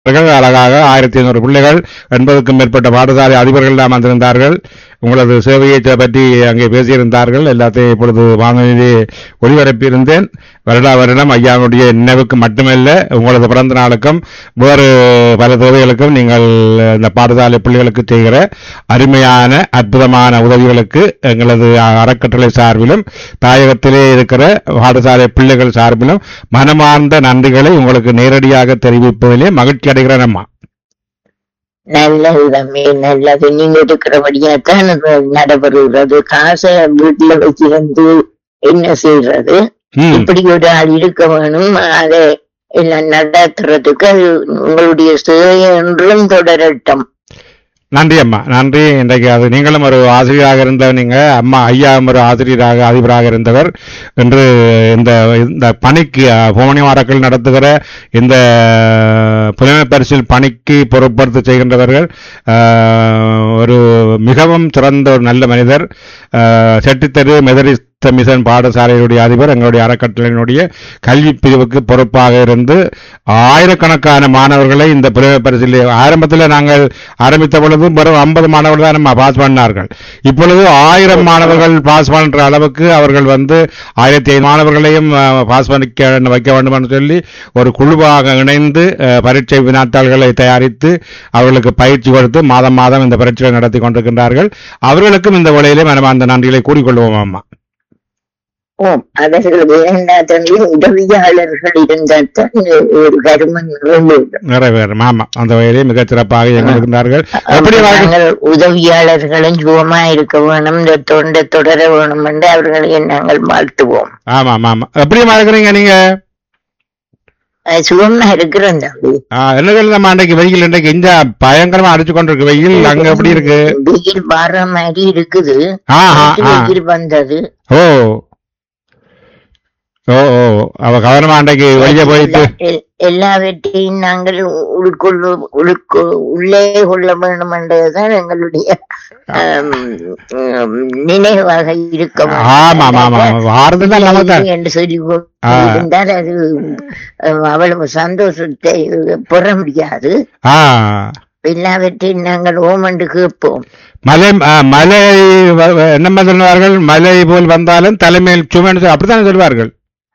அவர்கள் அழகாக ஆயிரத்தி ஐநூறு பிள்ளைகள் எண்பதுக்கும் மேற்பட்ட பாடசாலை அதிபர்கள் எல்லாம் வந்திருந்தார்கள் உங்களது சேவையை பற்றி அங்கே பேசியிருந்தார்கள் எல்லாத்தையும் இப்பொழுது வானொலியிலே ஒளிபரப்பியிருந்தேன் வருடா வருடம் ஐயாவுடைய நினைவுக்கு மட்டுமல்ல உங்களது பிறந்த நாளுக்கும் வேறு பல தேவைகளுக்கும் நீங்கள் இந்த பாடசாலை பிள்ளைகளுக்கு செய்கிற அருமையான அற்புதமான உதவிகளுக்கு எங்களது அறக்கட்டளை சார்பிலும் தாயகத்திலே இருக்கிற பாடசாலை பிள்ளைகள் சார்பிலும் மனமார்ந்த நன்றிகளை உங்களுக்கு நேரடியாக தெரிவிப்பதிலே மகிழ்ச்சி அடைகிறேன் அம்மா நல்லது தம்பி நல்லது நீங்க இருக்கிறபடியா தான் இது நடைபெறுகிறது காசை வீட்டுல வச்சிருந்து என்ன செய்யறது ம் இப்படி ஒரு ஆள் இருக்க வேணும் அதை எல்லாம் நடத்துறதுக்கு அது உங்களுடைய சேவை என்றும் தொடரட்டும் நன்றி அம்மா நன்றி இன்றைக்கு அது நீங்களும் ஒரு ஆசிரியராக இருந்தவர் நீங்க அம்மா ஐயாவும் ஒரு ஆசிரியராக அதிபராக இருந்தவர் என்று இந்த இந்த பணிக்கு புவனிவாரக்கள் நடத்துகிற இந்த புலமை பரிசில் பணிக்கு பொறுப்படுத்த செய்கின்றவர்கள் ஆஹ், ஒரு மிகவும் சிறந்த ஒரு நல்ல மனிதர் ஆஹ், செட்டித்தெரு மெதரிஸ்த மிஷன் பாடசாலையுடைய அதிபர் எங்களுடைய அறக்கட்டளையினுடைய கல்வி பிரிவுக்கு பொறுப்பாக இருந்து ஆயிரக்கணக்கான மாணவர்களை இந்த புலமை பரிசில் ஆரம்பத்தில் நாங்கள் ஆரம்பித்த பொழுது வெறும் ஐம்பது மாணவர்கள் தான் நம்ம பாஸ் பண்ணார்கள் இப்பொழுது ஆயிரம் மாணவர்கள் பாஸ் பண்ற அளவுக்கு அவர்கள் வந்து ஆயிரத்தி ஐந்து மாணவர்களையும் அஹ், பாஸ் பண்ணிக்க வைக்க வேண்டும் என்று சொல்லி ஒரு குழுவாக இணைந்து அஹ், பரீட்சை வினாத்தாள்களை தயாரித்து அவர்களுக்கு பயிற்சி கொடுத்து மாதம் மாதம் இந்த பரீட்சைகளை நடத்தி கொண்டிருக்கின்றார்கள் அவர்களுக்கும் இந்த வேளையிலே மனமார்ந்த நன்றிகளை கூறிக்கொள்வோம் அம்மா ஓம் அவர்களுக்கு எல்லாத்திலும் உதவியாளர்கள் இருந்தால் தான் ஒரு கருமம் நிறைவேறும் நிறைவேறும் ஆமா அந்த வகையிலே மிகச் சிறப்பாக இயங்கியிருக்கின்றார்கள் எப்படி வாழ்க்கை- நாங்கள் உதவியாளர்களும் சுகமா இருக்க வேணும் இந்த தொண்டை தொடர வேணும் என்று அவர்களை நாங்கள் வாழ்த்துவோம் ஆமா ஆமா ஆமா எப்படிமா இருக்கிறீங்க நீங்க அஹ் சுகமா இருக்கிறோம் தம்பி ஆ, என்ன சொல்லி நம்ம அன்றைக்கு வெயில் இன்றைக்கு இங்க பயங்கரமா அடிச்சு கொண்டிருக்கு வெயில் அங்க எப்படி இருக்கு வெயில் வர்ற மாதிரி இருக்குது ஆஹா, நேற்று ஆ. வெயில் வந்தது ஓ ஓ ஓ அவ கவனமா அன்றைக்கு வெளியே போயிட்டு எல்- எல்லாவற்றையும் நாங்கள் உள்கொள் உள்கொ உள்ளே கொள்ள வேண்டும் என்றதுதான் எங்களுடைய ஆம், உம், நினைவாக இருக்க வேண்டும். ஆமா ஆமா ஆமா வாரது தான் நமக்கு இல்லை என்று சொல்லி கொ- ஆ. இருந்தால் அது அஹ், அவ்வளவு சந்தோஷத்தை பெற முடியாது ஆ எல்லாவற்றையும் நாங்கள் ஓமண்டு கேட்போம் மலை ஆ, மலை வ- வ- என்ன சொல்வார்கள் மலை போல் வந்தாலும் தலைமையில் சுமைன்னு சொல்லி- அப்படித்தானே சொல்வார்கள்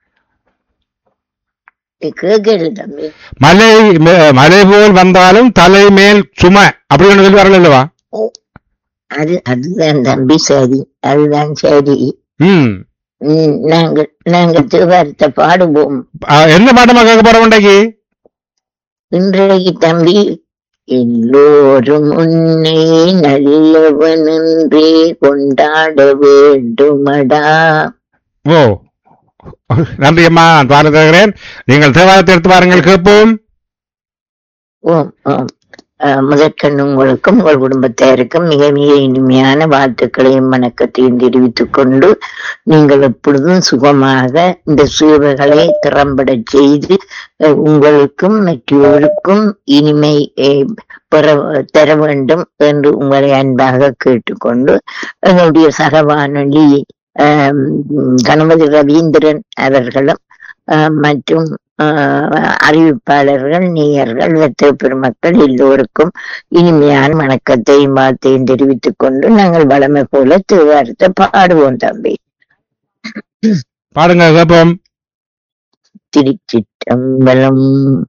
கேட்கல தம்பி மலை மே- மலை போல் வந்தாலும் தலைமேல் சுமை அப்படி ஒன்று சொல்வார்கள் அல்லவா அது அதுதான் தம்பி சரி அதுதான் சரி ம் உம், நாங்கள் நாங்கள் திருவாரத்தை பாடுவோம் ஆ, என்ன பாட்டமா கேட்க போறோம் இன்றைக்கு இன்றைக்கு தம்பி எல்லோரும் உன்னை நல்லவனென்றே கொண்டாட வேண்டுமடா ஓ நன்றி அம்மா நான் பாட தருகிறேன் நீங்கள் தேவாரத்தை எடுத்து பாருங்கள் கேட்போம் ஓம் ஓம் அஹ், முதற்கண் உங்களுக்கும் உங்கள் குடும்பத்தாருக்கும் மிக மிக இனிமையான வாழ்த்துக்களையும் வணக்கத்தையும் தெரிவித்துக் கொண்டு நீங்கள் எப்பொழுதும் சுகமாக இந்த சேவைகளை திறம்பட செய்து அஹ், உங்களுக்கும் மற்றோருக்கும் இனிமை அஹ், பெற தர வேண்டும் என்று உங்களை அன்பாக கேட்டுக்கொண்டு எங்களுடைய சக வானொலி ஆம், கணபதி ரவீந்திரன் அவர்களும் ஆஹ், மற்றும் ஆஹ், அறிவிப்பாளர்கள் நேயர்கள் வெற்ற பெருமக்கள் எல்லோருக்கும் இனிமையான வணக்கத்தையும் வாழ்த்தையும் தெரிவித்துக் கொண்டு நாங்கள் வளமை போல திருவாரத்தை பாடுவோம் தம்பி பாடுங்க கேட்போம் திருச்சிற்றம்பலம்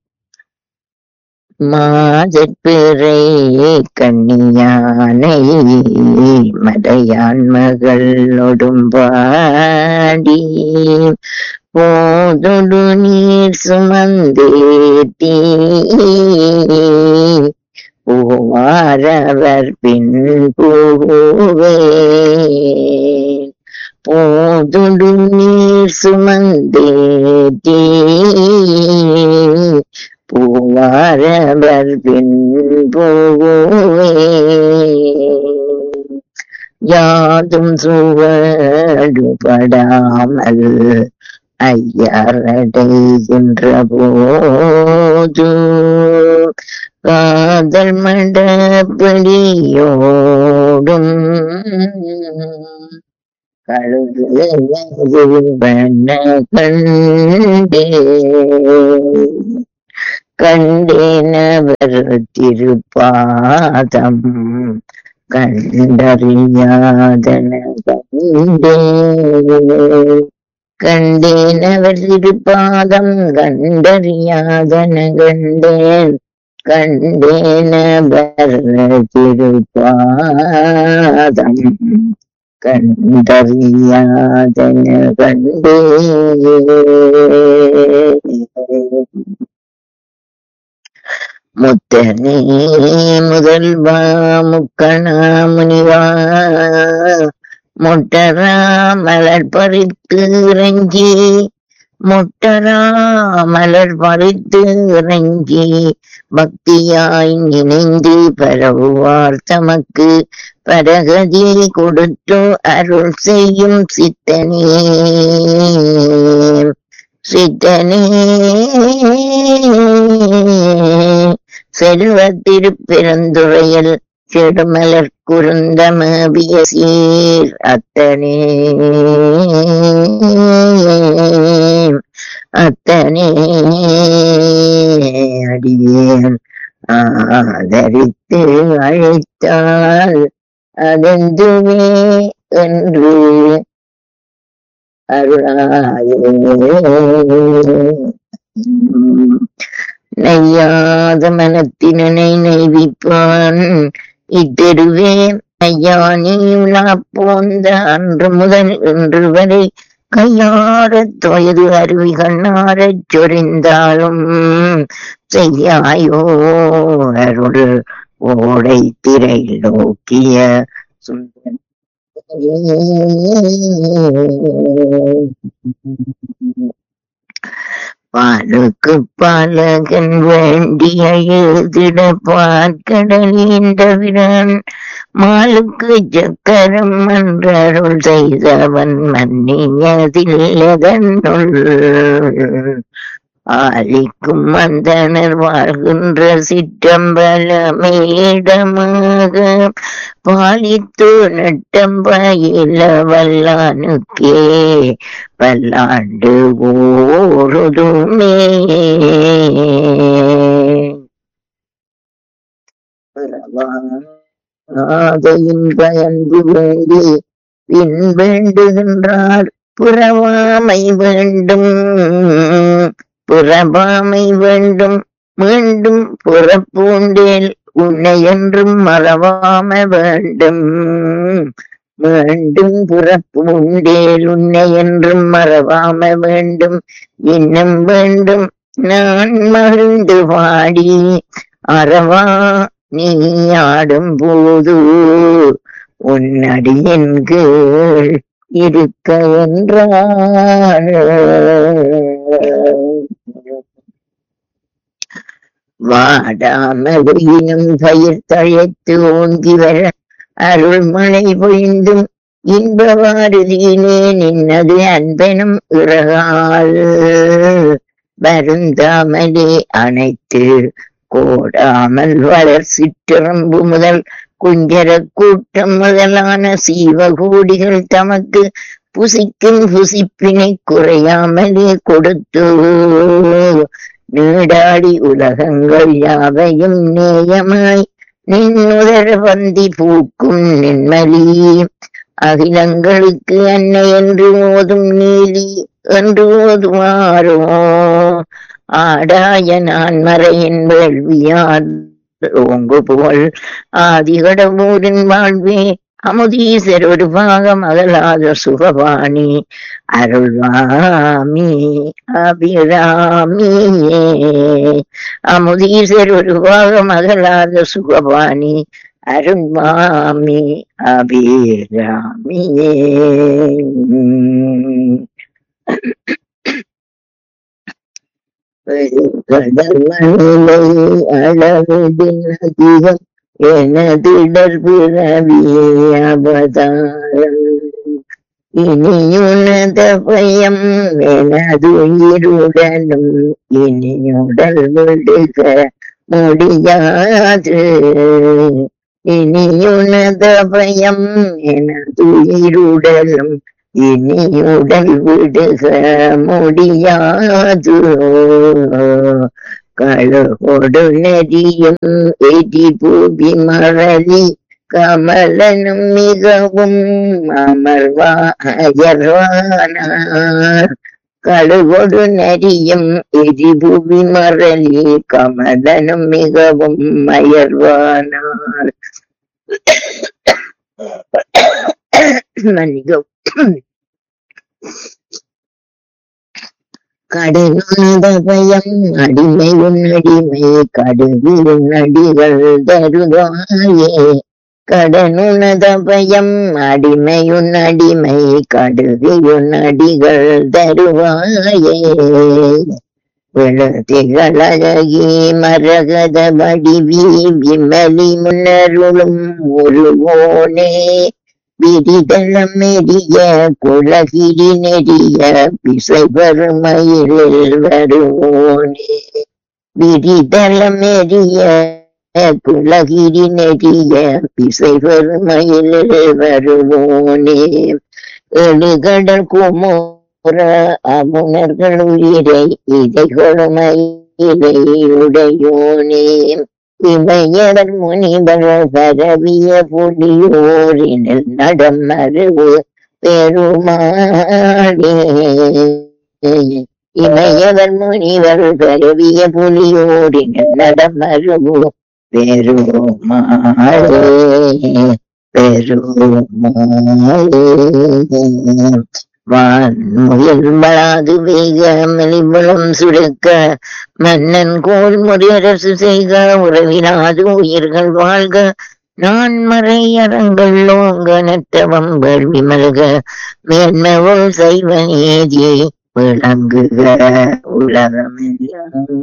மாதற்பிறை கண்ணியானை மதையான் மகள் ஒடும்பாடி போதொடு நீர் சுமந்தேத்தி பூவாரவர் பின் பூவே போதுடு நீர் சுமந்தேத்தி பூவாரவர் பின் பூவே யாதும் சுவடுபடாமல் ஐயரடைகின்ற போது காதல் மண்டபடியோடும் கழுகு கண்டே கண்டேனவர் திருப்பாதம் கண்டறியாதன கண்டே கண்டேனவர் திருப்பாதம் கண்டறியாதன கண்டேன் கண்டேனவர் திருப்பாதம் கண்டறியாதன கண்டே முத்தனே முதல்வா முக்கணா முனிவா முட்டரா மலர் பறித்து இறங்கி முட்டரா மலர் பறித்து இறங்கி பக்தியாய் நினைந்து பரவுவார் தமக்கு பரகதி கொடுத்து அருள் செய்யும் சித்தனே சித்தனே செல்வ திருப்பெருந்துறையில் செடுமலர் குருந்தமபிய சீர் அத்தனே அத்தனே அடியேன் ஆதரித்து அழைத்தால் அதெந்துவே என்று அருளாயே நெய்யாத மனத்தினனை நெய்விப்பான் இத்தெருவே ஐயா நீ உலா போந்த அன்று முதல் இன்று வரை கையாரத் தொயது அருவி கண்ணாரச் சொரிந்தாலும் செய்யாயோ அருள் ஓடை திரை நோக்கிய சுந்தர பாலுக்கு பாலகன் வேண்டிய எழுதிட பார்க்கடலின் தவிரன் மாலுக்கு சக்கரம் மன்றருள் செய்தவன் மன்னியதில்லதன்னுள் ஆலிக்கும் அந்தனர் வாழ்கின்ற சிற்றம்பலமேடமாக பாலித்து நட்டம்பயில வல்லானுக்கே பல்லாண்டு ஓருதுமே ஆதையின் பயன்பு வேண்டி பின் வேண்டுகின்றார் புறவாமை வேண்டும் புறவாமை வேண்டும் மீண்டும் புறப்பூண்டேல் உன்னை என்றும் மறவாம வேண்டும் மீண்டும் புறப்பூண்டேல் உன்னை என்றும் மறவாம வேண்டும் இன்னும் வேண்டும் நான் மகிழ்ந்து பாடி அறவா நீ ஆடும் போது உன் அடியின் கீழ் இருக்க என்றார் வாடாமலும் பயிர் தழைத்து ஓங்கி வர அருள்மழை பொழிந்தும் இன்பவாறுதீனே நின்னது அன்பெனும் இறகால் வருந்தாமலே அனைத்து கோடாமல் வளர் சிற்றம்பு முதல் குஞ்சர கூட்டம் முதலான சீவகோடிகள் தமக்கு புசிக்கும் புசிப்பினை குறையாமலே கொடுத்து நீடாடி உலகங்கள் யாவையும் நேயமாய் நின்னுதர வந்தி பூக்கும் நின்மலி அகிலங்களுக்கு அன்னை என்று ஓதும் நீலி என்று ஓதுவாரோ ஆடாய நான் மறையின் வேள்வியார் ஓங்கு புகழ் ஆதிகடமூரின் வாழ்வே அமுதீசர் ஒரு பாகம் அகலாத சுகவாணி அருள்வாமி அபிராமியே அமுதீசர் ஒரு பாகம் அகலாத சுகவாணி அருள்வாமி அபிராமியே கடமணிலை அளவிடின் அதிகம் எனதிடர் பிறவியே அவதாரம் இனியுனத பயம் எனதுயிருடனும் இனியுடல் விடுக முடியாது இனியுனத பயம் எனதுயிருடலும் இனியுடல் விடுக முடியாது களோடு நெறியும் எதி பூபி மரளி கமலனும் மிகவும் அமர்வாயர்வானார் கழுவொடு நெறியும் எரிபுவி மரளி கமலனும் மிகவும் அயர்வானார் மன்னிக்கவும் கடனுத பயம் அடிமை உன் அடிமை கடுவின் அடிகள் தருவாயே கடனுனத பயம் அடிமையுன் அடிமை கடுவியுன் அடிகள் தருவாயே விழுதிகளகி மரகத வடிவி விமலி முன்னருளும் ஒருவோனே விரிதளம் மெரிய குலகிரி நெறிய பிசை வறுமையில் வருவோனே விரிதளம் மெரிய குலகிரி நெறிய பிசை வறுமையில் வருவோனே எழுகடல் குமோர அமுணர்கள் உயிரை இதைகளுமையிலை உடையோனே இமையவர் முனிவர் பரவிய புலியோரினில் நடமருவு பெருமாளே இமையவர் முனிவர் பரவிய புலியோரினில் நடமருவு பெருமாளே பெருமாளே வான்முயல் வளாது வேக மெலிபுலம் சுருக்க மன்னன் கோல் முறையரசு செய்க உறவினாது உயிர்கள் வாழ்க நான் மறை அறங்கள் ஓங்க நட்டவம்பர் விமல்க மேன்மவுள் செய்வ நீதி விளங்குக உலகமெல்லாம்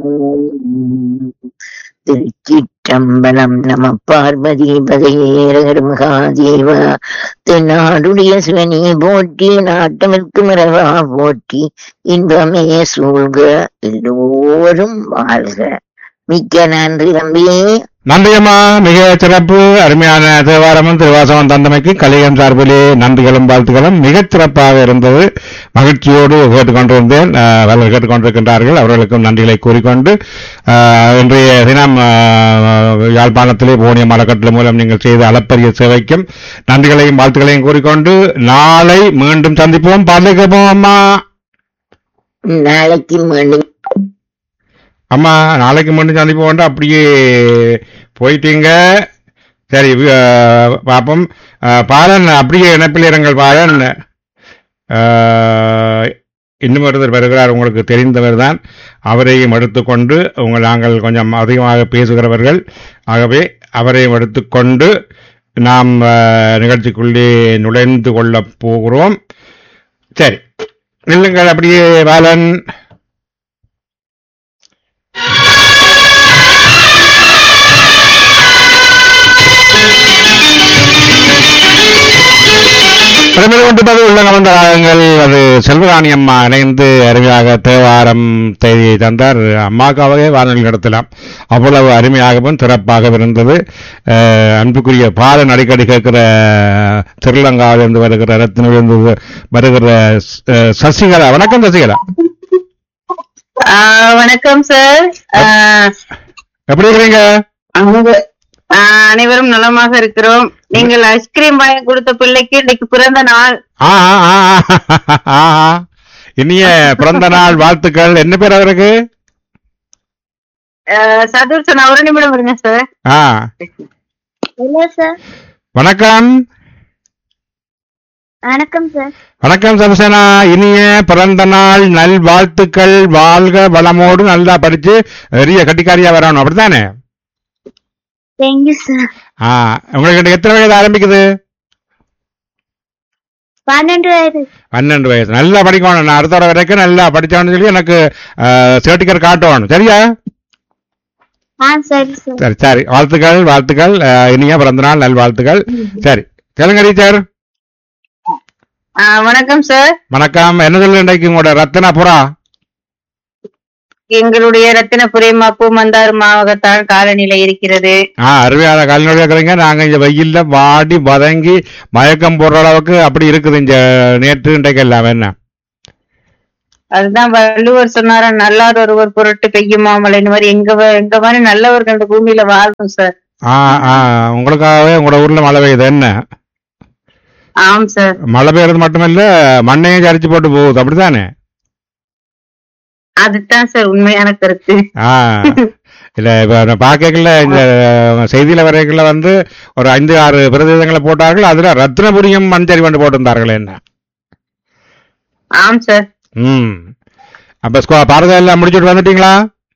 திருச்சிற்றம்பலம் நம பார்வதி பதையேரகர் மகாதேவ தென்னாடுடைய சிவனே போற்றி நாட்டமிற்கு மிரவா போற்றி இன்பமே சூழ்க எல்லோரும் வாழ்க மிக்க நன்றி தம்பியே நன்றியம்மா மிக சிறப்பு அருமையான தேவாரமும் திருவாசகம் தந்தமைக்கு கலியம் சார்பிலே நன்றிகளும் வாழ்த்துக்களும் மிகச் சிறப்பாக இருந்தது மகிழ்ச்சியோடு கேட்டுக்கொண்டிருந்தேன் அஹ், அவர்கள் கேட்டுக்கொண்டிருக்கின்றார்கள் அவர்களுக்கும் நன்றிகளை கூறிக்கொண்டு அஹ், இன்றைய தினம் அஹ், யாழ்ப்பாணத்திலே போனிய மரக்கட்டில் மூலம் நீங்கள் செய்த அளப்பரிய சேவைக்கும் நன்றிகளையும் வாழ்த்துக்களையும் கூறிக்கொண்டு நாளை மீண்டும் சந்திப்போம் பாடலை கேட்போம் அம்மா நாளைக்கு மணி அம்மா நாளைக்கு மட்டும் சந்திப்போம் அப்படியே போயிட்டீங்க சரி அஹ், பார்ப்போம் அஹ், பாலன் அப்படியே இணைப்பில் இருங்கள் பாலன் அஹ், இன்னும் ஒருத்தர் வருகிறார் உங்களுக்கு தெரிந்தவர் தான் அவரையும் எடுத்துக்கொண்டு உங்கள் நாங்கள் கொஞ்சம் அதிகமாக பேசுகிறவர்கள் ஆகவே அவரையும் எடுத்துக்கொண்டு நாம் அஹ், நிகழ்ச்சிக்குள்ளே நுழைந்து கொள்ளப் போகிறோம் சரி நில்லுங்கள் அப்படியே பாலன் பிரமிழ் கொண்டிருப்பது உள்ள கவர்ந்த ராகங்கள் அது செல்வராணி அம்மா இணைந்து அருமையாக தேவாரம் செய்தி தந்தார் அம்மாக்காகவே வானொலி நடத்தலாம் அவ்வளவு அருமையாகவும் சிறப்பாகவும் இருந்தது அஹ், அன்புக்குரிய பாலன் அடிக்கடி கேட்கிற திருலங்காவிலிருந்து வருகிற ரத்தினிலிருந்து வருகிற அஹ், சசிகலா வணக்கம் சசிகலா ஆஹ் வணக்கம் சார் ஆஹ் எப்படி இருக்கிறீங்க அவங்க- ஆஹ் அனைவரும் நலமாக இருக்கிறோம் நீங்கள் ஐஸ்கிரீம் வாங்கி கொடுத்த பிள்ளைக்கு இன்னைக்கு பிறந்த நாள் ஆ ஆ, ஆ, ஆ, ஆ, ஆ. இனிய பிறந்த நாள் வாழ்த்துக்கள் என்ன பேர் அவருக்கு ஆஹ் சதுர்சன் ஒரு நிமிடம் இருங்க சார் ஆ இல்ல சார் வணக்கம் வணக்கம் சார் வணக்கம் சரசனா இனிய பிறந்த நாள் நல் வாழ்த்துக்கள் வாழ்க வளமோடு நல்லா படிச்சு பெரிய கட்டிக்காரியா வரணும் அப்படித்தானே தேங்க்யூ சார் ஆ உங்களுக்கு எத்தனை வயது ஆரம்பிக்குது பன்னெண்டு வயது பன்னெண்டு வயசு நல்லா படிக்கணும் நான் அடுத்த வரைக்கும் நல்லா படிச்சோன்னு சொல்லி எனக்கு சர்டிஃபிகேட் காட்டணும் சரியா ஆ சரி சார் சரி சரி வாழ்த்துக்கள் வாழ்த்துக்கள் ஆ, இனிய பிறந்த நாள் நல் வாழ்த்துக்கள் சரி சொல்லுங்க டீச்சர் வணக்கம் சார் வணக்கம் என்ன சொல்லு இன்றைக்கு உங்களோட ரத்தன புறா எங்களுடைய ரத்தினபுரி மப்பு மந்தார் மாவகத்தால் காலநிலை இருக்கிறது ஆ அருமையான கால்நடை இருக்கிறீங்க நாங்க இங்க வெயில்ல வாடி வதங்கி மயக்கம் போடுற அளவுக்கு அப்படி இருக்குது இங்க நேற்று இன்றைக்கு எல்லாம் என்ன அதுதான் வள்ளுவர் சொன்னாரா நல்லார் ஒருவர் பொருட்டு பெய்யுமா மழை இந்த மாதிரி எங்க வ- எங்க மாதிரி நல்லவர்கள் இந்த பூமியில வாழணும் சார் ஆ ஆ உங்களுக்காகவே உங்களோட ஊர்ல மழை பெய்யுது என்ன ஆம் சார் மழை பெய்யறது மட்டுமல்ல மண்ணையும் சரிச்சு போட்டு போகுது அப்படித்தானே அதுதான் சார் உண்மையான கருத்து ஆ இல்ல இப்ப நான் பார்க்கல இந்த செய்தியில வரைக்கல வந்து ஒரு ஐந்து ஆறு பிரதேசங்களை போட்டார்கள் அதுல ரத்னபுரியும் மண் சரிவண்டு போட்டிருந்தார்கள் என்ன ஆம் சார் ம் அப்ப ஸ்கூ- பாரதம் எல்லாம் முடிச்சுட்டு வந்துட்டீங்களா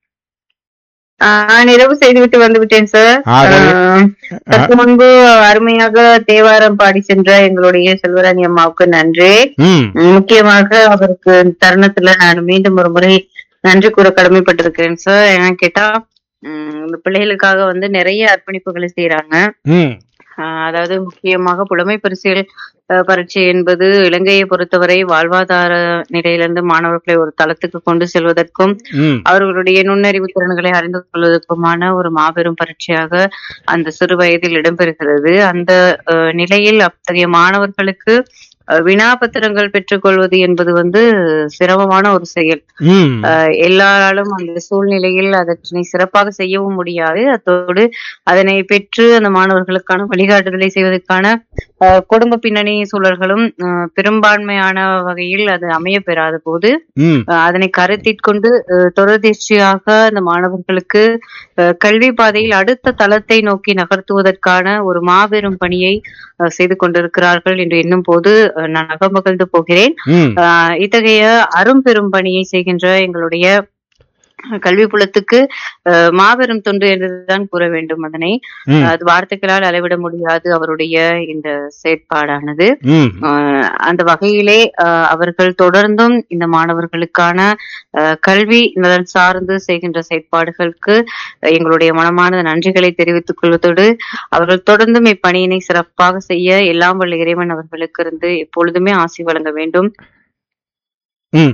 ஆஹ் நிறைவு செய்து விட்டு வந்து விட்டேன் சார் ஆ, சரி. ஆஹ் சற்று முன்பு அருமையாக தேவாரம் பாடி சென்ற எங்களுடைய செல்வராணி அம்மாவுக்கு நன்றி ம் முக்கியமாக அவருக்கு இந்த தருணத்துல நான் மீண்டும் ஒரு முறை நன்றி கூற கடமைப்பட்டிருக்கிறேன் சார் ஏன்னா கேட்டா உம் இந்த பிள்ளைகளுக்காக வந்து நிறைய அர்ப்பணிப்புகளை செய்யறாங்க ம் ஆஹ் அதாவது முக்கியமாக புலமை பரிசில் அஹ், பரீட்சை என்பது இலங்கையை பொறுத்தவரை வாழ்வாதார நிலையிலிருந்து மாணவர்களை ஒரு தளத்துக்கு கொண்டு செல்வதற்கும் ம் அவர்களுடைய நுண்ணறிவு திறன்களை அறிந்து கொள்வதற்குமான ஒரு மாபெரும் பரீட்சையாக அந்த சிறு வயதில் இடம்பெறுகிறது அந்த அஹ், நிலையில் அத்தகைய மாணவர்களுக்கு அஹ், வினாபத்திரங்கள் பெற்றுக்கொள்வது என்பது வந்து சிரமமான ஒரு செயல் ம் அஹ், எல்லாராலும் அந்த சூழ்நிலையில் அதனை சிறப்பாக செய்யவும் முடியாது அத்தோடு அதனை பெற்று அந்த மாணவர்களுக்கான வழிகாட்டுதலை செய்வதற்கான அஹ், குடும்ப பின்னணி சூழல்களும் அஹ், பெரும்பான்மையான வகையில் அது அமைய பெறாத போது ம் அஹ் அதனை கருத்திற்கொண்டு அஹ் தொடர்ச்சியாக அந்த மாணவர்களுக்கு அஹ் கல்வி பாதையில் அடுத்த தளத்தை நோக்கி நகர்த்துவதற்கான ஒரு மாபெரும் பணியை அஹ் செய்து கொண்டிருக்கிறார்கள் என்று எண்ணும் போது அஹ் நான் அகமகிழ்ந்து போகிறேன் ம் அஹ் இத்தகைய அரும்பெரும் பணியை செய்கின்ற எங்களுடைய கல்வி புலத்துக்கு அஹ் மாபெரும் தொண்டு என்றுதான் கூற வேண்டும் அதனை ம் அது வார்த்தைகளால் அளவிட முடியாது அவருடைய இந்த செயற்பாடானது ம் ஆஹ் அந்த வகையிலே ஆஹ் அவர்கள் தொடர்ந்தும் இந்த மாணவர்களுக்கான ஆஹ் கல்வி நலன் சார்ந்து செய்கின்ற செயற்பாடுகளுக்கு எங்களுடைய மனமார்ந்த நன்றிகளை தெரிவித்துக் கொள்வதோடு அவர்கள் தொடர்ந்தும் இப்பணியினை சிறப்பாக செய்ய எல்லாம் வல்ல இறைவன் அவர்களுக்கு இருந்து எப்பொழுதுமே ஆசி வழங்க வேண்டும் ம்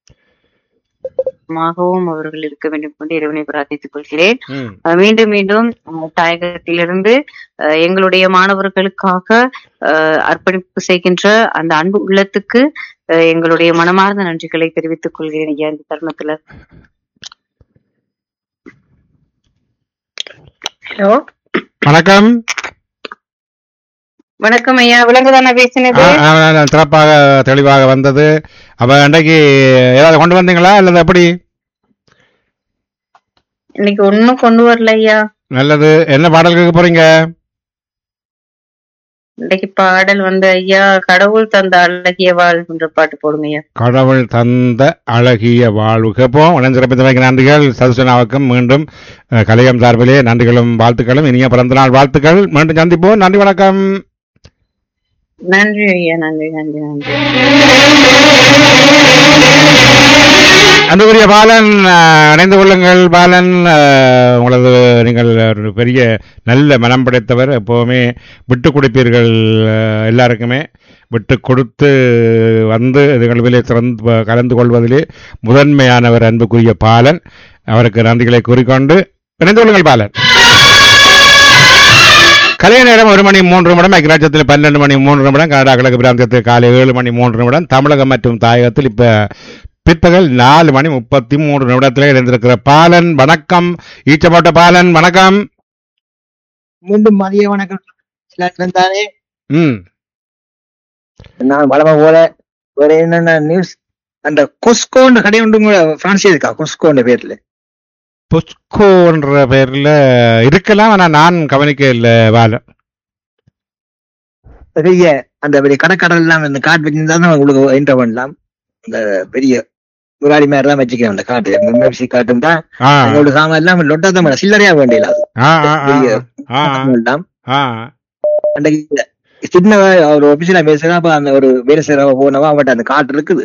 மாகவும் அவர்கள் இருக்க வேண்டும் என்று இறைவனை பிரார்த்தித்துக் கொள்கிறேன் ம் அஹ் மீண்டும் மீண்டும் அஹ் தாயகத்திலிருந்து அஹ் எங்களுடைய மாணவர்களுக்காக அஹ் அர்ப்பணிப்பு செய்கின்ற அந்த அன்பு உள்ளத்துக்கு அஹ் எங்களுடைய மனமார்ந்த நன்றிகளை தெரிவித்துக் கொள்கிறேன் ஐயா இந்த தருணத்துல ஹலோ வணக்கம் வணக்கம் ஐயா விலங்குதானா பேசினது ஆ, ஆ, ஆ, சிறப்பாக தெளிவாக வந்தது அப்ப அன்றைக்கு ஏதாவது கொண்டு வந்தீங்களா அல்லது எப்படி இன்னைக்கு ஒண்ணும் கொண்டு வரல ஐயா நல்லது என்ன பாடல் கேட்க போறீங்க இன்னைக்கு பாடல் வந்து ஐயா கடவுள் தந்த அழகிய வாழ் என்ற பாட்டு போடுங்க ஐயா கடவுள் தந்த அழகிய வாழ்வு கேட்போம் உடன் சிறப்பித்தமைக்கு நன்றிகள் சதுசனாவுக்கும் மீண்டும் அஹ், கலையம் சார்பிலே நன்றிகளும் வாழ்த்துக்களும் இனிய பிறந்த நாள் வாழ்த்துக்கள் மீண்டும் சந்திப்போம் நன்றி வணக்கம் நன்றி ஐயா நன்றி நன்றி நன்றி அன்புக்குரிய பாலன் அஹ், இணைந்து கொள்ளுங்கள் பாலன் அஹ், உங்களது நீங்கள் ஒரு பெரிய நல்ல மனம் படைத்தவர் எப்போவுமே விட்டு கொடுப்பீர்கள் அஹ், எல்லாருக்குமே விட்டு கொடுத்து வந்து நிகழ்விலே சிறந்து கலந்து கொள்வதிலே முதன்மையானவர் அன்புக்குரிய பாலன் அவருக்கு நன்றிகளை கூறிக்கொண்டு இணைந்து கொள்ளுங்கள் பாலன் கலைய நேரம் ஒரு மணி மூன்று நிமிடம் ஐக்கியராஜ்யத்தில் பன்னெண்டு மணி மூன்று நிமிடம் கனடா கிழக்கு பிராந்தியத்தில் காலை ஏழு மணி மூன்று நிமிடம் தமிழகம் மற்றும் தாயகத்தில் இப்ப பிற்பகல் நாலு மணி முப்பத்தி மூன்று நிமிடத்தில் இருந்திருக்கிற பாலன் வணக்கம் ஈச்சப்பட்ட பாலன் வணக்கம் மீண்டும் மதிய வணக்கம் எல்லாருக்கும் தானே ம் நான் வளம போல வேற என்னென்ன நியூஸ் அந்த கொஸ்கோன்ற கடை உண்டு கூட பிரான்ஸ் இருக்கா கொஸ்கோன்ற பேர்ல புஸ்கோன்ற பேர்ல இருக்கலாம் ஆனா நான் கவனிக்க இல்லை பாலன் பெரிய அந்த பெரிய கடற்கடல் எல்லாம் இந்த காட்டு வச்சிருந்தா தான் உங்களுக்கு என்டர் பண்ணலாம் இந்த பெரிய முராடி மாதிரி தான் வச்சுக்கிறேன் அந்த காட்டு மெம்பர்சி காட்டும் தான் ஆ உங்களோட சாமான் எல்லாம் லொட்டா தான் சில்லறையா வேண்டியல ஆ ஆ ஆ, பெரிய ஆ எல்லாம் ஆ அன்றைக்கு சின்ன ஒரு ஆபீஸ்ல பேசுறா அப்ப அந்த ஒரு வேலை செய்யறவ போனவா அவன்கிட்ட அந்த காட்டு இருக்குது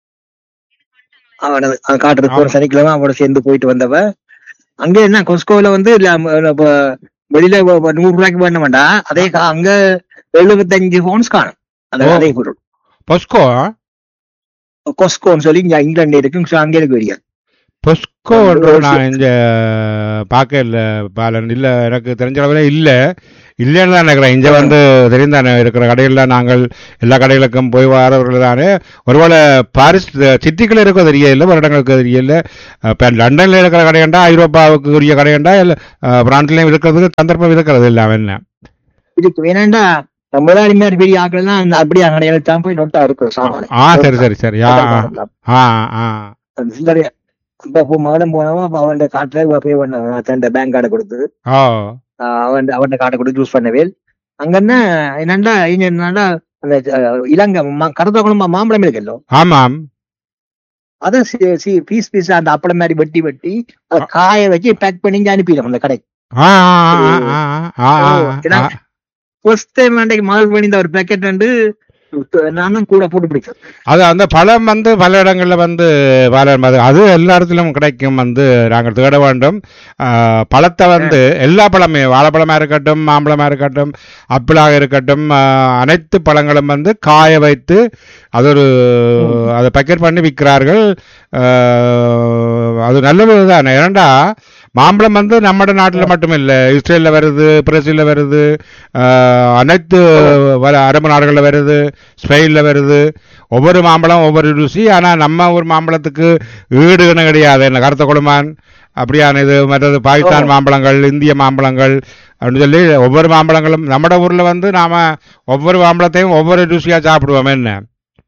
அவன் அந்த காட்டு இருக்கு ஒரு சனிக்கிழமை அவனோட சேர்ந்து போயிட்டு வந்தவ அங்க என்ன கொஸ்கோல வந்து இல்ல, ம, இப்ப வெளியில வ- வ- நூறு ரூபாய்க்கு பண்ண வேண்டாம் அதே கா- அங்க எழுபத்தஞ்சு போன்ஸ் காணும் அந்த ஓ. அதே பொருள் பொஸ்கோ கொஸ்கோன்னு சொல்லி இங்க இங்கிலாந்து இருக்கு so அங்க இருக்கு வெளியே பொஸ்கோ ஒன்று நான் இங்க பார்க்க இல்லை பாலன் இல்லை எனக்கு தெரிஞ்ச அளவில் இல்லை இல்லைன்னு தான் நினைக்கிறேன் இங்கே வந்து தெரிந்தானே இருக்கிற கடைகளில் நாங்கள் எல்லா கடைகளுக்கும் போய் வரவர்கள் தானே ஒருவேளை பாரிஸ் சிட்டிக்குள்ள இருக்க தெரியல ஒரு இடங்களுக்கு தெரியல இப்போ லண்டனில் இருக்கிற கடையண்டா ஐரோப்பாவுக்கு உரிய கடையண்டா இல்லை பிரான்ஸ்லேயும் இருக்கிறதுக்கு சந்தர்ப்பம் இருக்கிறது இல்லை அவன் என்ன இதுக்கு வேணாண்டா முதலாளி மாதிரி பெரிய ஆட்கள் தான் அந்த அப்படியே கடையில தான் போய் நோட்டா இருக்கும் சாமான் ஆ சரி சரி சரி ஆ ஆ ஆ சில்லறை இப்ப இப்போ மகடம் போனவன் அப்ப அவன் காட்டுல பே பண்ண தன் பேங்க் கார்டை கொடுத்து ஓ ஆஹ் அவன் அவன் கார்டை கொடுத்து யூஸ் பண்ணவே அங்கன்னா என்னண்டா இங்க என்னண்டா அந்த அஹ், இலங்கை ம- கருத்த குழம்பு மாம்பழம் இருக்குல்லோ ஆமாம் அதை பீஸ் பீஸ் அந்த அப்பளம் மாதிரி வெட்டி வெட்டி அதை காய வச்சு பேக் பண்ணி இங்க அனுப்பிடும் அந்த கடை ஆ ஆ ஆ ஆ ஆ ஆ ஆ ஃபர்ஸ்ட் டைம் அன்றைக்கு முதல் பண்ணி இந்த ஒரு பேக்கெட் வந்து நானும் கூட போட்டு பிடிக்கும் அது அந்த பழம் வந்து பல இடங்கள்ல வந்து பல அது அது எல்லா இடத்திலும் கிடைக்கும் வந்து நாங்கள் தேட வேண்டும் ஆ, பழத்தை வந்து எல்லா பழமே வாழைப்பழமா இருக்கட்டும் மாம்பழமா இருக்கட்டும் ஆப்பிளாக இருக்கட்டும் ஆ, அனைத்து பழங்களும் வந்து காய வைத்து அது ஒரு அதை பேக்கெட் பண்ணி விற்கிறார்கள் ஆ, அது நல்லது தான் ஏனண்டா மாம்பழம் வந்து நம்ம நாட்டில் மட்டும் இல்லை இஸ்ரேலில் வருது பிரேசிலில் வருது ஆஹ், அனைத்து வர அரபு நாடுகளில் வருது ஸ்பெயினில் வருது ஒவ்வொரு மாம்பழம் ஒவ்வொரு ருசி ஆனால் நம்ம ஒரு மாம்பழத்துக்கு ஈடுன்னு கிடையாது என்ன கருத்த குடும்பம் அப்படியான இது மற்றது பாகிஸ்தான் மாம்பழங்கள் இந்திய மாம்பழங்கள் அப்படின்னு சொல்லி ஒவ்வொரு மாம்பழங்களும் நம்ம ஊரில் வந்து நாம ஒவ்வொரு மாம்பழத்தையும் ஒவ்வொரு ருசியாக சாப்பிடுவோம் என்ன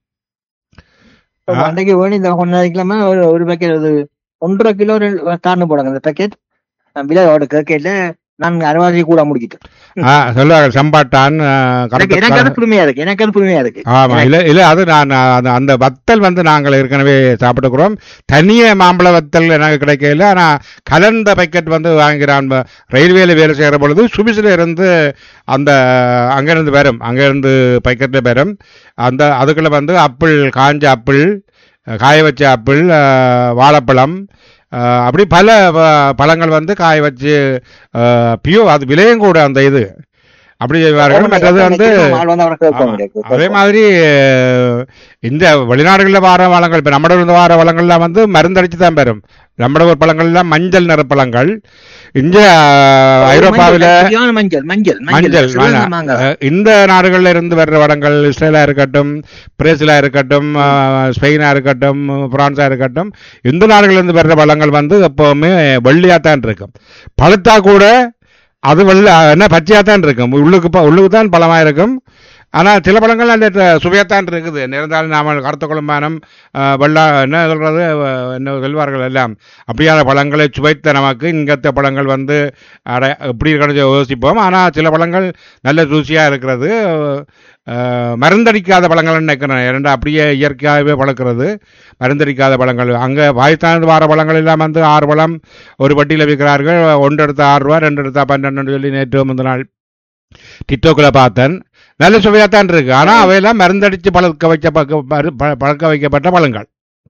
ஆ. அன்றைக்கு வேணும் இந்த கொஞ்ச நாளைக்குலாம ஒரு ஒரு பேக்கெட் அது ஒன்றரை கிலோ ரெண்டு கார்னு போடுங்க அந்த பேக்கெட் விலையோட பேக்கெட்ல நான் அரைவாசி கூட முடிக்கிட்டேன் ஆ சொல்லுவாங்க செம்பாட்டான் ஆஹ், எனக்கு எனக்கு கருத்த அது புதுமையா இருக்கு எனக்கு அது புதுமையா இருக்கு ஆமா இல்ல இல்ல அது நான் நான் அந்த- அந்த வத்தல் வந்து நாங்கள் ஏற்கனவே சாப்பிட்டுக்கிறோம் தனிய மாம்பழ வத்தல் எனக்கு கிடைக்கல ஆனா கலந்த பேக்கெட் வந்து வாங்கிறான் ப- ரயில்வேல வேலை செய்கிற பொழுது சுபிஸ்ல இருந்து அந்த அங்கிருந்து வரும் அங்கிருந்து பேக்கெட்ல வரும் அந்த அதுக்குள்ள வந்து ஆப்பிள் காஞ்ச ஆப்பிள் அஹ், காய வச்ச ஆப்பிள் அஹ், வாழைப்பழம் அஹ், அப்படி பல ப- பழங்கள் வந்து காய வச்சு பியோ அது விலையும் கூட அந்த இது அப்படி செய்வார்கள் மற்றது வந்து ஆள் வந்து அவரை கேட்பாங்க எனக்கு. அதே மாதிரி அஹ், இந்த வெளிநாடுகளில் வார வளங்கள் இப்போ நம்ம இருந்த வார வளங்கள்லாம் வந்து மருந்தடிச்சு தான் பெறும் நம்ம ஊர் பழங்கள்லாம் மஞ்சள் நிற பழங்கள் இங்க அஹ், ஐரோப்பாவில் சரியான மஞ்சள் மஞ்சள் மஞ்சள் சரியான வேணாம். மாங்காய். அஹ், இந்த நாடுகள்ல இருந்து வர்ற வடங்கள் இஸ்ரேலா இருக்கட்டும் பிரேசிலா இருக்கட்டும் அஹ், ஸ்பெயினா இருக்கட்டும் பிரான்ஸா இருக்கட்டும் இந்த நாடுகள்ல இருந்து வர்ற வளங்கள் வந்து எப்பவுமே வெள்ளியா தான் இருக்கும் பழுத்தா கூட அது வெள்ள என்ன பச்சையா தான் இருக்கும் உள்ளுக்கு ப- உள்ளுக்கு தான் பழமா இருக்கும் ஆனா சில பழங்கள் நல்ல ட- சுவையாத்தான் இருக்குது இருந்தாலும் நாம கருத்த குழம்பானம் வெள்ளா என்ன சொல்றது அஹ், என்ன சொல்வார்கள் எல்லாம் அப்படியான பழங்களை சுவைத்த நமக்கு இங்கத்த பழங்கள் வந்து அட எப்படி இருக்கிறது யோசிப்போம் ஆனால் சில பழங்கள் நல்ல ருசியாக இருக்கிறது அஹ், மருந்தடிக்காத பழங்கள்னு நினைக்கிறேன் இரண்டு அப்படியே இயற்கையாகவே பழக்கிறது மருந்தடிக்காத பழங்கள் அங்கே பாகிஸ்தான் வார பழங்கள் எல்லாம் வந்து ஆறு பழம் ஒரு வட்டியில் விற்கிறார்கள் ஒன்று எடுத்தா ஆறு ரூபா ரெண்டு எடுத்தா பன்னெண்டு சொல்லி நேற்று முந்த நாள் டிக்டோக்கில் பார்த்தேன் நல்ல சுவையாத்தான் இருக்கு ஆனால் அவையெல்லாம் மருந்தடித்து பழக்க வைக்க பக்க- மரு- ப- பழக்க வைக்கப்பட்ட பழங்கள்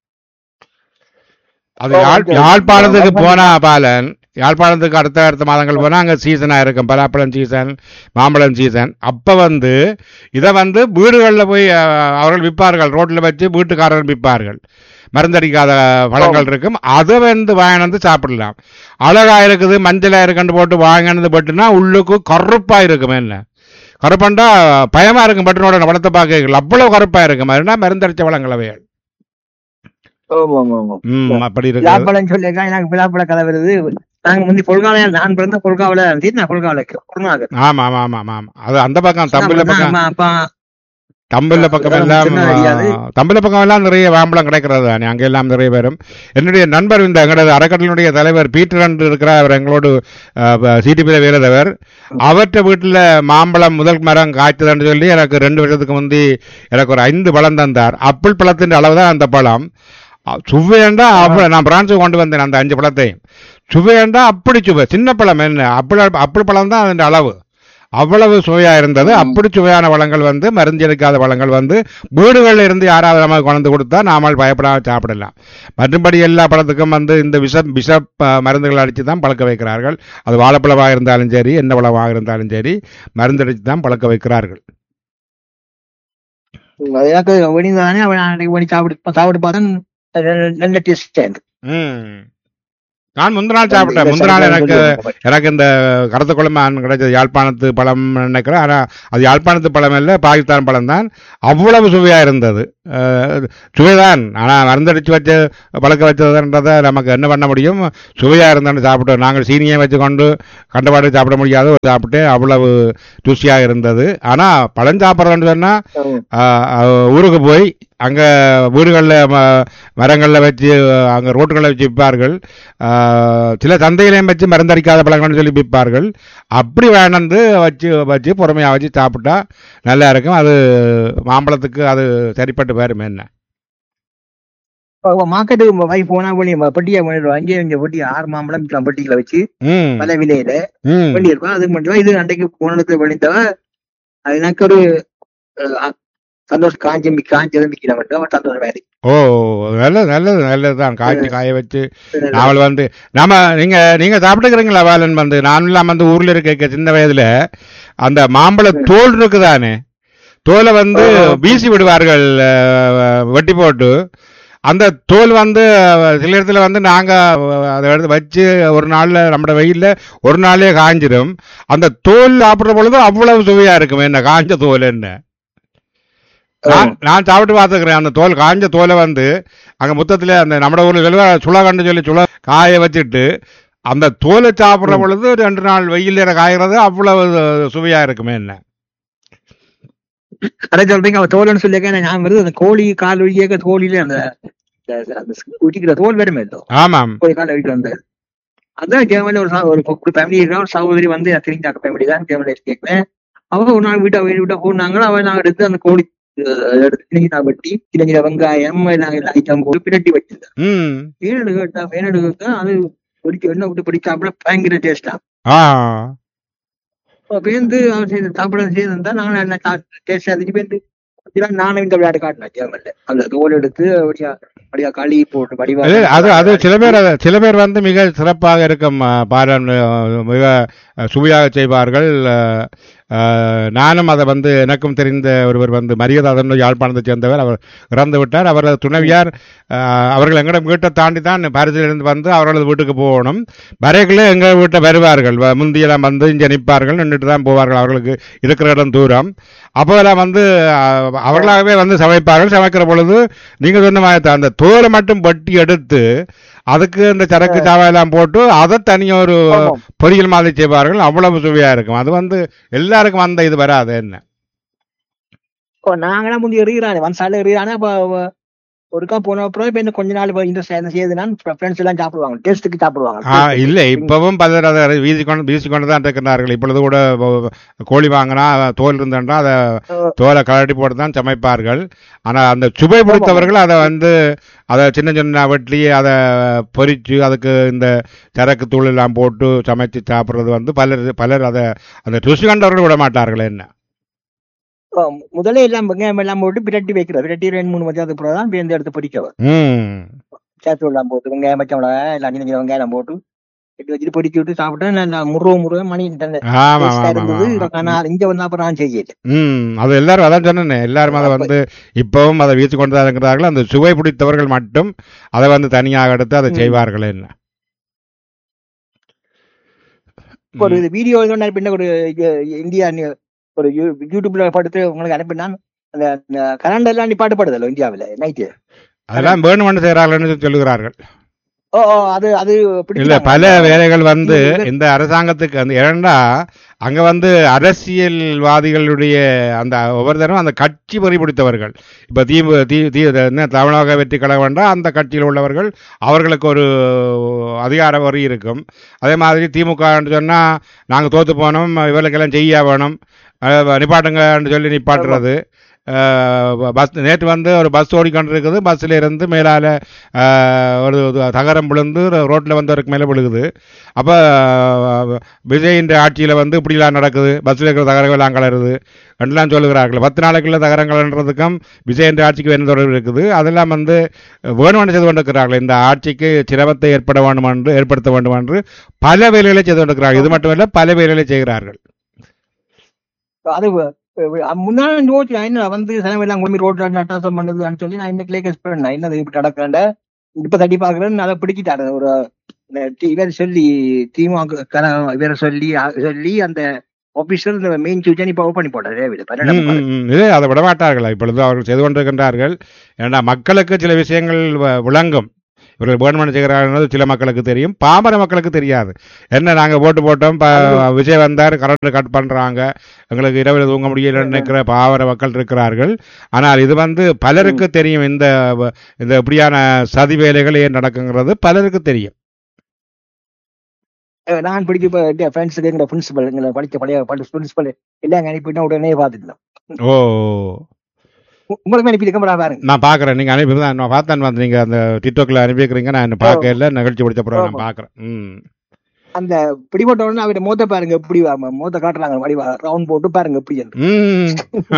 அது யாழ் யாழ்ப்பாணத்துக்கு போனா பாலன் யாழ்ப்பாணத்துக்கு அடுத்த அடுத்த மாதங்கள் போனா அங்க சீசனா இருக்கும் பலாப்பழம் சீசன் மாம்பழம் சீசன் அப்ப வந்து இதை வந்து வீடுகளில் போய் அஹ், அவர்கள் விற்பார்கள் ரோட்ல வச்சு வீட்டுக்காரர்கள் விற்பார்கள் மருந்தடிக்காத பழங்கள் இருக்கும் அதை வந்து வாங்கிட்டு வந்து சாப்பிடலாம் அழகா இருக்குது மஞ்சளா இருக்குன்னு போட்டு வாங்கினது பட்டுனா உள்ளுக்கு கருப்பா இருக்கும் என்ன கருப்பண்டா பயமா இருக்கும் பட்டுனோட பழத்தை பார்க்க அவ்வளவு கருப்பா இருக்கும் அதுனா மருந்தடிச்ச பழங்கள் அவைகள் ஆமா, ஆமா, ஆமா. ம் அப்படி இருக்கு விழாப்பழம் சொல்லியிருக்காங்க எனக்கு விழாப்பழ கதை வருது நாங்க முந்தி பொல்கால நான் பிறந்த பொல்காவில இருந்துச்சு நான் பொல்காவில குருநாகர் ஆமா ஆமா ஆமா ஆமா ஆமா அது அந்த பக்கம் தம்பில பக்கம் ஆமா, அப்பா தம்பில பக்கம் அதெல்லாம் எல்லாம் சின்ன தெரியாது. தம்பில பக்கம் எல்லாம் நிறைய வாம்பளம் கிடைக்கிறது தானே அங்க எல்லாம் நிறைய பேரும் என்னுடைய நண்பர் இந்த எங்களது அறக்கட்டளையினுடைய தலைவர் பீட்டர் என்று இருக்கிறார் அவர் எங்களோடு சிடிபியில் வேறதவர் அவற்ற வீட்டுல மாம்பழம் முதல் மரம் காய்ச்சதுன்னு சொல்லி எனக்கு ரெண்டு வருஷத்துக்கு முந்தி எனக்கு ஒரு ஐந்து பழம் தந்தார் அப்பிள் பழத்தின் அளவு தான் அந்த பழம் அ- சுவையண்டா அவ்வளவு நான் பிரான்ஸுக்கு கொண்டு வந்தேன் அந்த அஞ்சு பழத்தையும் சுவையண்டா அப்படி சுவை சின்ன பழம் என்ன அப்பிள் அப்பிள் பழம் தான் அதன் அளவு அவ்வளவு சுவையா இருந்தது அப்படி சுவையான பழங்கள் வந்து மருந்தெடுக்காத பழங்கள் வந்து வீடுகளில் இருந்து யாராவது நமக்கு கொண்டு கொடுத்தா நாமல் பயப்படாம சாப்பிடலாம் மற்றபடி எல்லா பழத்துக்கும் வந்து இந்த விஷ விஷ ப- மருந்துகள் அடித்து தான் பழக்க வைக்கிறார்கள் அது வாழைப்பழமாக இருந்தாலும் சரி என்ன பழமாக இருந்தாலும் சரி மருந்தடித்து தான் பழக்க வைக்கிறார்கள் எனக்கு வெடிந்தானே அவன் அன்னைக்கு வெடி சாப்பிட்டு சாப்பிட்டு பார்த்தா நல்ல டேஸ்ட் ம் நான் முந்தின நாள் சாப்பிட்டேன் முந்தின நாள் எனக்கு எனக்கு இந்த கருத்து குழம்பு கிடைச்சது யாழ்ப்பாணத்து பழம் நினைக்கிறேன் ஆனால் அது யாழ்ப்பாணத்து பழம் இல்லை பாகிஸ்தான் பழம் தான் அவ்வளவு சுவையாக இருந்தது அஹ், சுவைதான் ஆனால் மருந்தடிச்சு வச்சு பழக்க வச்சதுன்றதை நமக்கு என்ன பண்ண முடியும் சுவையாக இருந்தாலும் சாப்பிட்டோம் நாங்கள் சீனியை வச்சுக்கொண்டு கண்டபாடு சாப்பிட முடியாத ஒரு சாப்பிட்டு அவ்வளவு ருசியாக இருந்தது ஆனால் பழம் சாப்பிட்றோன்னு சொன்னால் ஊருக்கு போய் அங்கே வீடுகளில் மரங்களில் வச்சு அங்கே ரோட்டுகளில் வச்சு விற்பார்கள் ஆஹ், சில சந்தையிலையும் வச்சு மருந்தடிக்காத பழங்கள்னு சொல்லி விற்பார்கள் அப்படி வேணந்து வச்சு வச்சு பொறுமையாக வச்சு சாப்பிட்டா நல்லா இருக்கும் அது மாம்பழத்துக்கு அது சரிப்பட்டு வரும் என்ன மார்க்கெட்டுக்கு வாங்கி போனா பண்ணி பெட்டியா பண்ணிடுவோம் அங்கேயே இங்க பெட்டி ஆறு மாம்பழம் விற்கலாம் பெட்டிகளை வச்சு ம் பல விலையில ம் பண்ணி இருக்கும் அது மட்டும் இல்ல, இது அன்றைக்கு போனதுக்கு பண்ணித்தவ அது எனக்கு ஒரு அஹ், சந்தோஷம் காஞ்சி மி- காஞ்சது மிக்கிற மட்டும் அவன் சந்தோஷம் வேறு ஓ நல்லது நல்லது நல்லது தான் காய்ச்சி காய வச்சு நாவல் வந்து நாம நீங்க நீங்க சாப்பிட்டுக்கிறீங்களா வேலன் வந்து நான்லாம் வந்து ஊர்ல இருக்க சின்ன வயதுல அந்த மாம்பழ தோல் இருக்குதானே தோலை வந்து வீசி விடுவார்கள் அஹ், வெட்டி போட்டு அந்த தோல் வந்து அஹ், சில இடத்துல வந்து நாங்க அஹ், அதை எடுத்து வச்சு ஒரு நாள்ல நம்மட வெயில்ல ஒரு நாளே காஞ்சிடும் அந்த தோல் சாப்பிடுற பொழுது அவ்வளவு சுவையா இருக்கும் என்ன காஞ்ச தோல் என்ன நான் நான் சாப்பிட்டு பார்த்துக்கிறேன் அந்த தோல் காஞ்ச தோலை வந்து அங்க முத்தத்துல அந்த நம்ம ஊர்ல சொல்லுவா சுளகண்டு சொல்லி சுள காய வச்சுட்டு அந்த தோலை சாப்பிடுற பொழுது ரெண்டு நாள் வெயில்ல காய்கிறது அவ்வளவு சுவையா இருக்குமே என்ன அதை சொல்றீங்க அவன் தோல்னு சொல்லியிருக்கேன் நான் வருது அந்த கோழி கால் வழியாக தோழில அந்த அந்த- அந்த உச்சிக்கிற தோல் வருமே இல்லை ஆமாம் கோழி கால் வழிக்கு வந்து அதான் ஜெர்மனில ஒரு சா- ஒரு ஃபேமிலி இருக்கா ஒரு சகோதரி வந்து தெரிஞ்சாக்க ஃபேமிலி தான் ஜெர்மனில கேட்பேன் அவங்க ஒரு நாள் வீட்டை வீட்டு விட்டா போனாங்க அவன் நான் எடுத்து அந்த கோழி அஹ், எடுத்து சின்ன சின்ன வெட்டி சின்ன சின்ன வெங்காயம் எல்லாம் எல்லாம் ஐட்டம் போட்டு பிரட்டி வச்சிருந்தேன் ம் பேனடு கேட்டா பேனடு கேட்டா அது பிடிக்க எண்ணெய் விட்டு பிடிச்சாப்புல பயங்கர டேஸ்டா ஆ பேருந்து அவர் செய்து சாப்பிட செய்திருந்தா நானும் என்ன டேஸ்டா இருந்துச்சு பேருந்து இதெல்லாம் நானும் இந்த விளையாட்டு காட்டினேன் ஜெர்மன்ல அந்த தோல் எடுத்து அப்படியா அப்படியா களி போட்டு வடிவா அது அது அது சில பேர் அதை- சில பேர் வந்து மிக சிறப்பாக இருக்கும் அஹ், பாராட்டு அஹ், மிக அஹ், சுவையாக செய்வார்கள் அஹ், அஹ், நானும் அதை வந்து எனக்கும் தெரிந்த ஒருவர் வந்து மரியதாதன் யாழ்ப்பாணத்தை சேர்ந்தவர் அவர் இறந்து விட்டார் அவரது துணைவியார் அஹ், அவர்கள் எங்களிடம் வீட்டை தாண்டி தான் பாரிஸிலிருந்து வந்து அவர்களது வீட்டுக்கு போகணும் வரைக்குள்ளே எங்கள் வீட்டை வருவார்கள் வ- முந்தியெல்லாம் வந்து இங்கே நிற்பார்கள் நின்றுட்டு தான் போவார்கள் அவர்களுக்கு இருக்கிற இடம் தூரம் அப்போதெல்லாம் வந்து அஹ், அவர்களாகவே வந்து சமைப்பார்கள் சமைக்கிற பொழுது நீங்க சொன்ன மாதிரி தான், அந்த தோலை மட்டும் பட்டி எடுத்து அதுக்கு இந்த சரக்கு சாவையெல்லாம் போட்டு அதை தனியா ஒரு ஆமாம். பொரியல் மாதிரி செய்வார்கள் அவ்வளவு சுவையா இருக்கும் அது வந்து எல்லாருக்கும் அந்த இது வராது என்ன ஓ நாங்களாம் முந்தைய எறிகிறானே ஒன் சால எறிகிறானே அப்ப அவ- ஒருக்கா போன அப்புறம் இப்ப இன்னும் கொஞ்ச நாள் இந்த என்ன செய்யுதுன்னா ஃப்ரெண்ட்ஸ் எல்லாம் சாப்பிடுவாங்க டேஸ்ட்டுக்கு சாப்பிடுவாங்க ஆ, இல்லை இப்பவும் பலர் அதை வீசிக்கொண்டு வீசிக்கொண்டு தான் இருக்கிறார்கள் இப்பொழுது கூட ஒ- கோழி வாங்கினா தோல் இருந்தா அதை தோலை கலட்டி போட்டு தான் சமைப்பார்கள் ஆனால் அந்த சுவை பிடித்தவர்கள் அதை வந்து அதை சின்ன சின்ன வெட்டி அதை பொரிச்சு அதுக்கு இந்த சரக்கு தூள் எல்லாம் போட்டு சமைச்சு சாப்பிட்றது வந்து பலர் பலர் அதை அந்த ருசி கண்டவர்கள் விட மாட்டார்கள் என்ன ஓ, முதல்ல எல்லாம் வெங்காயம் எல்லாம் போட்டு பிரட்டி வைக்கிறது பிரட்டி ரெண்டு மூணு மத்தியாவது அப்புறம் தான் பேருந்து எடுத்து பொரிக்கவர் ம் சேத்து எல்லாம் போட்டு வெங்காயம் பச்சை மிளகாய் எல்லாம் சின்ன சின்ன வெங்காயம் எல்லாம் போட்டு எடுத்து வச்சுட்டு பொரிக்கி விட்டு சாப்பிட்டா நல்லா முருவ முருவ மணி இந்த ஆமாம் taste ஆ ஆமாம் இருந்தது ஆமாம் நான் இங்க வந்தா அப்புறம் நான் செய்யல ம் அது எல்லாரும் அதான் சொன்னேன் எல்லாரும் அதை வந்து இப்பவும் அதை வீசி கொண்டு தான் இருக்கிறார்கள் அந்த சுவை பிடித்தவர்கள் மட்டும் அதை வந்து தனியாக எடுத்து அதை ம். செய்வார்கள் என்ன ஒரு இது வீடியோ பின்ன ஒரு இது இந்தியா நி- ஒரு யூ- யூடியூப்ல படுத்து உங்களுக்கு அனுப்பினான் அந்த அந்த கரண்ட் எல்லாம் நிப்பாட்டப்படுதല്ലോ இந்தியாவுல நைட்டு அதெல்லாம் வேணுமென்று செய்கிறார்கள்னு சொல்லுகிறார்கள் ஓ ஓ, அது அது இல்ல பிடிச்சிட்டாங்க. பல வேலைகள் வந்து இது- இந்த அரசாங்கத்துக்கு அந்த இரண்டா அங்க வந்து அரசியல்வாதிகளுடைய அந்த ஒவ்வொருத்தரும் அந்த கட்சி பொறி பிடித்தவர்கள் இப்ப தீபு தீ தீ என்ன தமிழக வெற்றி கழகம் என்றால் அந்த கட்சியில் உள்ளவர்கள் அவர்களுக்கு ஒரு அதிகார வரி இருக்கும் அதே மாதிரி திமுக சொன்னா நாங்க தோத்து போனோம் இவர்களுக்கெல்லாம் செய்ய வேணும் அஹ் நிப்பாட்டுங்கன்னு சொல்லி நிப்பாட்டுறது அஹ் பஸ் நேற்று வந்து ஒரு பஸ் ஓடிக்கொண்டிருக்குது பஸ்ஸில் இருந்து மேலால அஹ், ஒரு தகரம் விழுந்து ரோட்டில் வந்தவருக்கு மேலே விழுகுது அப்போ விஜயின் ஆட்சியில் வந்து இப்படிலாம் நடக்குது பஸ்ஸில் இருக்கிற தகரங்கள் எல்லாம் கலருது ரெண்டுலாம் சொல்லுகிறார்கள் பத்து நாளைக்குள்ள தகரங்கள்ன்றதுக்கும் விஜயின் ஆட்சிக்கு என்ன தொடர்பு இருக்குது அதெல்லாம் வந்து வேணுமென்று செய்து கொண்டிருக்கிறார்கள் இந்த ஆட்சிக்கு சிரமத்தை ஏற்பட வேண்டும் என்று ஏற்படுத்த வேண்டும் என்று பல வேலைகளை செய்து கொண்டிருக்கிறார்கள் இது மட்டுமல்ல பல வேலைகளை செய்கிறார்கள் அது அஹ், முன்னாடி யோசிச்சு நான் என்ன வந்து செலவு எல்லாம் குழம்பி ரோட்ல நட்டாசம் பண்ணுதுன்னு சொல்லி நான் இன்னைக்கு லேக்கஸ் பண்ணேன் என்னது இப்படி நடக்கிறேன் இப்ப தட்டி பாக்குறேன் அதை பிடிக்கிட்டாரு ஒரு இவர் சொல்லி திமுக கர- இவரை சொல்லி அ- சொல்லி அந்த ஆபீசர் இந்த மெயின் சுவிட்சை இப்ப ஓப்பன் பண்ணி போட்டாரு ம், பன்னெண்டாம் ம், நம்பர். ம். இது அதை விட மாட்டார்கள் இப்பொழுது அவர்கள் செய்து கொண்டிருக்கின்றார்கள் ஏன்னா மக்களுக்கு சில விஷயங்கள் வ- விளங்கும் இவர்கள் கவர்மெண்ட் செய்கிறார்கள் சில மக்களுக்கு தெரியும் பாமர மக்களுக்கு தெரியாது என்ன நாங்க போட்டு போட்டோம் ப- விஜய் வந்தார் கரண்ட் கட் பண்றாங்க எங்களுக்கு இரவில் தூங்க முடியலன்னு நினைக்கிற பாமர மக்கள் இருக்கிறார்கள் ஆனால் இது வந்து பலருக்கு தெரியும் இந்த வ- இந்த இப்படியான சதி வேலைகள் ஏன் நடக்குங்கிறது பலருக்கு தெரியும் அஹ் நான் படிக்க ஃப்ரெண்ட்ஸுக்கு எங்க பிரின்சிபல் எங்களை படிக்க பழைய பிரின்சிபல் எல்லாம் அனுப்பிட்டா உடனே பார்த்துட்டோம் ஓ உ- உங்களுக்கு அனுப்பியிருக்க மாட்டா பாருங்க நான் பார்க்குறேன் நீங்கள் அனுப்பி தான் நான் பார்த்தேன் வந்து நீங்கள் அந்த டிக்டாக்ல அனுப்பியிருக்கிறீங்க நான் இன்னும் பார்க்கல நிகழ்ச்சி பிடிச்ச பிறகு நான் ஆமா. பார்க்குறேன் ம் அந்த பிடிபட்ட உடனே அவரை மோத்த பாருங்க எப்படி வா- மோத்த காட்டுறாங்க வடி ரவுண்ட் போட்டு பாருங்க எப்படி என்று. ம்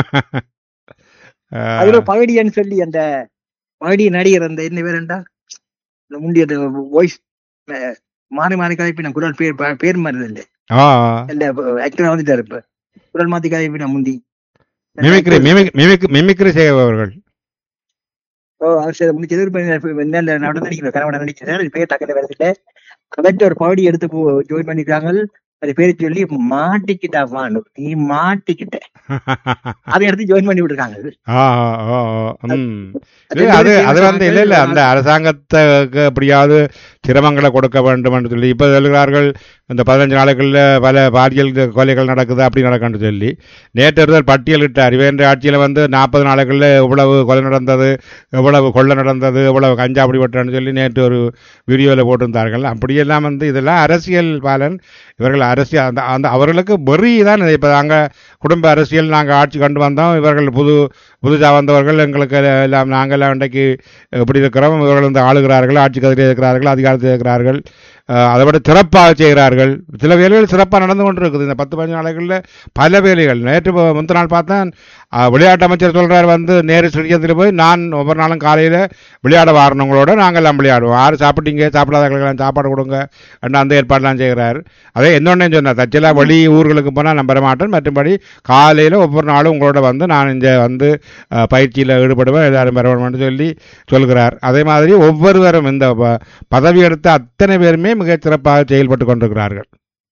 அதுல பகடியன்னு சொல்லி அந்த பகடி நடிகர் அந்த என்ன பேர் என்றா இந்த முந்தைய வாய்ஸ் மாறி மாறி கலைப்பின குரல் பேர் ப- பேர் மாதிரி இல்லை ஆ இல்ல ஆக்டரா வந்துட்டாரு இப்ப குரல் மாத்தி கலைப்பின முந்தி மிமிக்ரி மிமிக் மிமிக் மிமிக்ரி செய்பவர்கள் ஓ அவர் சரி முடிச்சது இப்ப என்ன நடந்து நடிக்கிற கனவட நடிக்கிறார் அது பேர் டக்குனு வருதுல கரெக்ட் ஒரு பகுதி எடுத்து ஜாயின் பண்ணிருக்காங்க அது பேர் சொல்லி மாட்டிக்கிட்டா வானு நீ மாட்டிக்கிட்ட அதை எடுத்து ஜாயின் பண்ணி விட்டுருக்காங்க ஆ ஆ, ஆ, ம் இல்ல, அது அது வந்து இல்ல இல்ல அந்த அரசாங்கத்துக்கு எப்படியாவது சிரமங்களை கொடுக்க வேண்டும் என்று சொல்லி இப்ப சொல்கிறார்கள் இந்த பதினஞ்சு நாளுக்குள்ள பல பாலியல் கொலைகள் நடக்குது அப்படி நடக்குன்னு சொல்லி நேற்று ஒருத்தர் பட்டியலிட்டார் இவன் ஆட்சியில வந்து நாற்பது நாளுக்குள்ள எவ்வளவு கொலை நடந்தது எவ்வளவு கொள்ளை நடந்தது எவ்வளவு கஞ்சா அப்படி பட்டான்னு சொல்லி நேற்று ஒரு வீடியோவில் போட்டிருந்தார்கள் அப்படியெல்லாம் வந்து இதெல்லாம் அரசியல் பாலன் இவர்கள் அரசியல் அந்த அந்த அவர்களுக்கு வெறி தான் இது. இப்ப நாங்க குடும்ப அரசியல் நாங்கள் ஆட்சி கண்டு வந்தோம் இவர்கள் புது புதுசாக வந்தவர்கள் எங்களுக்கு எல்லாம் நாங்கள்லாம் இன்றைக்கு எப்படி இருக்கிறோம் இவர்கள் வந்து ஆளுகிறார்கள் ஆட்சி கதிரில் இருக்கிறார்கள் அதிகாரத்தில் இருக்கிறார்கள் அஹ், அதை விட சிறப்பாக செய்கிறார்கள் சில வேலைகள் சிறப்பாக நடந்து கொண்டு இருக்குது இந்த பத்து பதினஞ்சு நாளைகளில் பல வேலைகள் நேற்று ப- முந்தின நாள் பார்த்தேன் அஹ், விளையாட்டு அமைச்சர் சொல்றார் வந்து நேரு ஸ்டேடியத்தில் போய் நான் ஒவ்வொரு நாளும் காலையில் விளையாட வாரணங்களோட நாங்கள் எல்லாம் விளையாடுவோம் யார் சாப்பிட்டீங்க சாப்பிடாதவர்களுக்கெல்லாம் சாப்பாடு கொடுங்க என்று அந்த ஏற்பாடெல்லாம் செய்கிறார் அதே என்னொன்னே சொன்னார் தச்சலா வெளி ஊர்களுக்கு போனால் நான் பெற மாட்டேன் மற்றபடி காலையில் ஒவ்வொரு நாளும் உங்களோட வந்து நான் இங்கே வந்து அஹ், பயிற்சியில் ஈடுபடுவேன் எல்லாரும் பெற வேணும்னு சொல்லி சொல்கிறார் அதே மாதிரி ஒவ்வொருவரும் இந்த ப- பதவி எடுத்த அத்தனை பேருமே மிகச் சிறப்பாக செயல்பட்டு கொண்டிருக்கிறார்கள்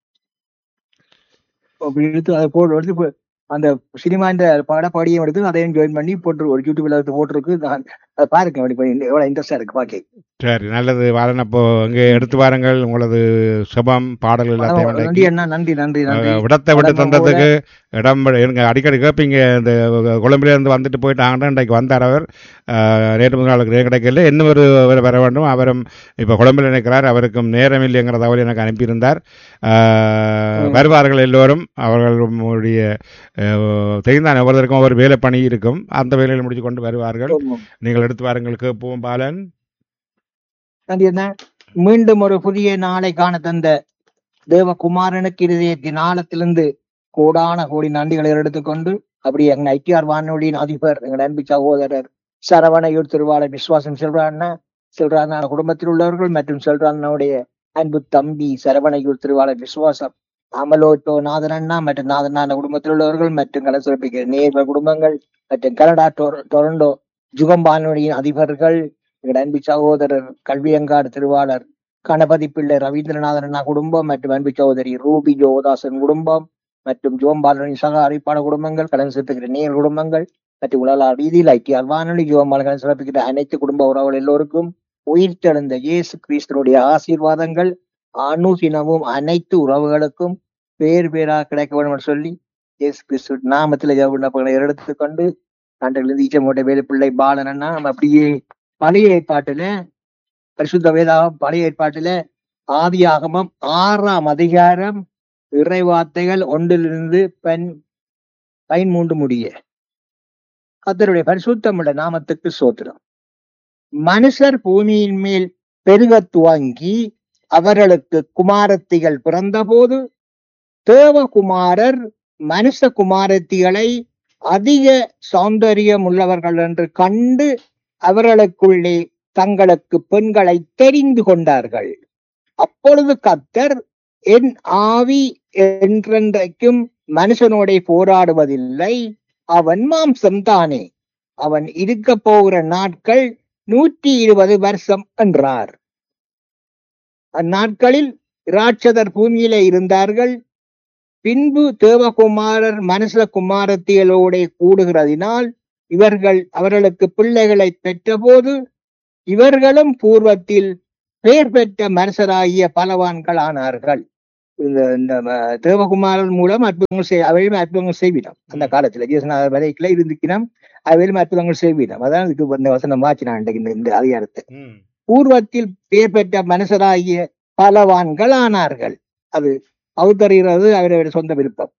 அப்படி எடுத்து அதை போட்டு எடுத்து இப்ப அந்த சினிமா இந்த பட பாடியும் எடுத்து அதையும் ஜாயின் பண்ணி போட்டு ஒரு யூடியூப்ல எடுத்து போட்டிருக்கு நான் அதை பாருங்க அப்படி போய் எவ்வளவு இன்ட்ரெஸ்டா இருக்கு பாக்கி சரி நல்லது வாரன் அப்போ இங்கே எடுத்து வாருங்கள் உங்களது சுபம் பாடல்கள் எல்லாத்தையும் நன்றி இன்றைக்கு அண்ணா நன்றி நன்றி நன்றி அஹ், விடத்தை விட்டு வழக்கம் தந்ததுக்கு இடம் எனக்கு அடிக்கடி கேட்பீங்க இந்த கொழும்புல இருந்து வந்துட்டு போயிட்டாங்கன்னா இன்றைக்கு வந்தார் அவர் அஹ், நேற்று முதல் நாளுக்கு நேரம் கிடைக்கல இன்னும் ஒரு ஒரு வர வேண்டும் அவரும் இப்போ கொழும்பில் நிற்கிறார் அவருக்கும் நேரம் இல்லைங்கிற தகவல் எனக்கு அனுப்பியிருந்தார் அஹ், ம். வருவார்கள் எல்லோரும் அவர்களுடைய அஹ், தெரிந்தான் ஒவ்வொருத்தருக்கும் ஒவ்வொரு வேலை பணி இருக்கும் அந்த வேலையில் முடிச்சு கொண்டு வருவார்கள் ஆமாம். நீங்கள் எடுத்து வாருங்கள் கேட்போம் பாலன் நன்றி அண்ணா மீண்டும் ஒரு புதிய நாளை காண தந்த தேவகுமாரனுக்கு இருதயத்தின் ஆழத்திலிருந்து கோடான கோடி நன்றிகளை எடுத்துக்கொண்டு அப்படி எங்க ஐக்கியார் வானொலியின் அதிபர் எங்கள் அன்பு சகோதரர் சரவணையூர் திருவாளர் விஸ்வாசம் செல்றாண்ணா செல்றாண்ணா குடும்பத்தில் உள்ளவர்கள் மற்றும் செல்றாண்ணனுடைய அன்பு தம்பி சரவணையூர் திருவாளர் விசுவாசம் அமலோட்டோ நாதனண்ணா மற்றும் நாதனான குடும்பத்தில் உள்ளவர்கள் மற்றும் கலை சிறப்பிக்கிற நேர்கள் குடும்பங்கள் மற்றும் கனடா டொர- டொரண்டோ ஜுகம்பானுடைய அதிபர்கள் எங்கள் அன்பு சகோதரர் கல்வியங்காடு திருவாளர் கணபதி பிள்ளை ரவீந்திரநாதன் அண்ணா குடும்பம் மற்றும் அன்பு சகோதரி ரூபி ஜோதாசன் குடும்பம் மற்றும் ஜோம்பாலனின் சக அறிப்பான குடும்பங்கள் கடன் சிறப்பிக்கிற நேர் குடும்பங்கள் மற்றும் உலக ரீதியில் ஐக்கிய வானொலி ஜோம்பால் கடன் சிறப்பிக்கிற அனைத்து குடும்ப உறவுகள் எல்லோருக்கும் உயிர்த்தெழுந்த இயேசு கிறிஸ்தனுடைய ஆசீர்வாதங்கள் அனுதினமும் அனைத்து உறவுகளுக்கும் பேர் பேராக கிடைக்க வேண்டும் என்று சொல்லி இயேசு கிறிஸ்து நாமத்தில் ஜெபங்களை எடுத்துக்கொண்டு அன்றிலிருந்து ஈச்சமோட்டை வேலுப்பிள்ளை பாலன் அண்ணா நம்ம அப்படியே பழைய ஏற்பாட்டுல பரிசுத்த வேதாகம் பழைய ஏற்பாட்டுல ஆதி ஆகமம் ஆறாம் அதிகாரம் இறைவார்த்தைகள் ஒன்றிலிருந்து பெண் பதிமூன்று முடிய கர்த்தருடைய பரிசுத்தமுள்ள நாமத்துக்கு சோத்திரம் மனுஷர் பூமியின் மேல் பெருகத் துவங்கி அவர்களுக்கு குமாரத்திகள் பிறந்தபோது தேவகுமாரர் மனுஷ குமாரத்திகளை அதிக சௌந்தரியம் உள்ளவர்கள் என்று கண்டு அவர்களுக்குள்ளே தங்களுக்கு பெண்களை தெரிந்து கொண்டார்கள் அப்பொழுது கத்தர் என் ஆவி என்றென்றைக்கும் மனுஷனோட போராடுவதில்லை அவன் மாம்சம் தானே அவன் இருக்க போகிற நாட்கள் நூற்றி இருபது வருஷம் என்றார் அந்நாட்களில் இராட்சதர் பூமியிலே இருந்தார்கள் பின்பு தேவகுமாரர் மனுஷ குமாரத்திகளோட கூடுகிறதினால் இவர்கள் அவர்களுக்கு பிள்ளைகளை பெற்றபோது இவர்களும் பூர்வத்தில் பெயர் பெற்ற மனுஷராகிய பலவான்கள் ஆனார்கள் இந்த இந்த ம- தேவகுமாரன் மூலம் அற்புதங்கள் செய் அவையும் அற்புதங்கள் செய்வினோம் அந்த காலத்துல ஜீசநாத வரைக்குள்ள இருந்துக்கினோம் அவையிலும் அற்புதங்கள் செய்வினோம் அதான் இதுக்கு இந்த வசனம் வாச்சினான் இன்றைக்கு இந்த- இந்த அதிகாரத்தை ம் பூர்வத்தில் பெயர் பெற்ற மனுஷராகிய பலவான்கள் ஆனார்கள் அது அவுத்தறிகிறது அவரவருடைய சொந்த விருப்பம்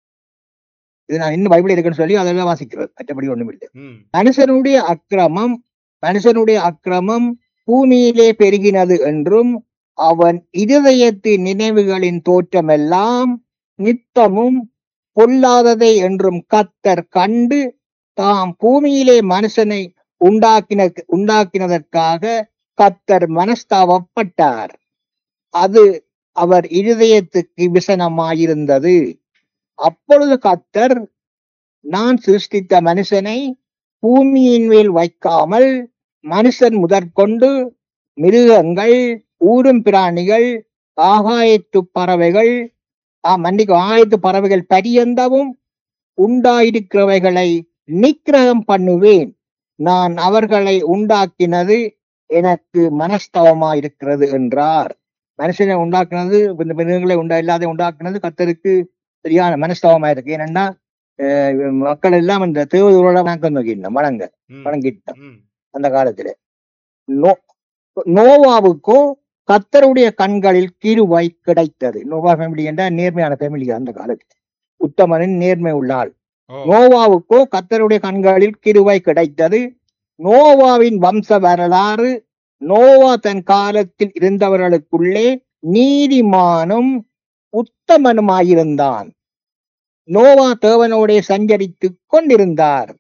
இது நான் இன்னும் பைபிள் இருக்குன்னு சொல்லி அதெல்லாம் வாசிக்கிறது மற்றபடி ஒண்ணும் இல்லை ம் மனுஷனுடைய அக்கிரமம் மனுஷனுடைய அக்கிரமம் பூமியிலே பெருகினது என்றும் அவன் இருதயத்து நினைவுகளின் தோற்றமெல்லாம் நித்தமும் பொல்லாததை என்றும் கத்தர் கண்டு தாம் பூமியிலே மனுஷனை உண்டாக்கின உண்டாக்கினதற்காக கத்தர் மனஸ்தாபப்பட்டார் அது அவர் இருதயத்துக்கு விசனமாயிருந்தது அப்பொழுது கத்தர் நான் சிருஷ்டித்த மனுஷனை பூமியின் மேல் வைக்காமல் மனுஷன் முதற்கொண்டு மிருகங்கள் ஊரும் பிராணிகள் ஆகாயத்து பறவைகள் ஆ, மன்னிக்கும் ஆகாயத்து பறவைகள் பரியந்தவும் உண்டாயிருக்கிறவைகளை நிக்கிரகம் பண்ணுவேன் நான் அவர்களை உண்டாக்கினது எனக்கு மனஸ்தவமாயிருக்கிறது என்றார் மனுஷனை உண்டாக்குனது இந்த மிருகங்களை உண்டா இல்லாத உண்டாக்குனது கத்தருக்கு சரியான மனஸ்தவமாயிருக்கு ஏனென்னா அஹ் மக்கள் எல்லாம் இந்த தேவதூரோட வணக்கம் நோக்கிட்டோம் வணங்க ம் வணங்கிட்டோம் ம் அந்த காலத்துல நோ நோவாவுக்கோ கத்தருடைய கண்களில் கிருவை கிடைத்தது நோவா ஃபேமிலி என்ற நேர்மையான ஃபேமிலி அந்த காலத்துல உத்தமனின் நேர்மை உள்ளாள் ஓ நோவாவுக்கோ கத்தருடைய கண்களில் கிருவை கிடைத்தது நோவாவின் வம்ச வரலாறு நோவா தன் காலத்தில் இருந்தவர்களுக்குள்ளே நீதிமானும் உத்தமனுமாயிருந்தான் நோவா தேவனோடே சஞ்சரித்துக் கொண்டிருந்தார்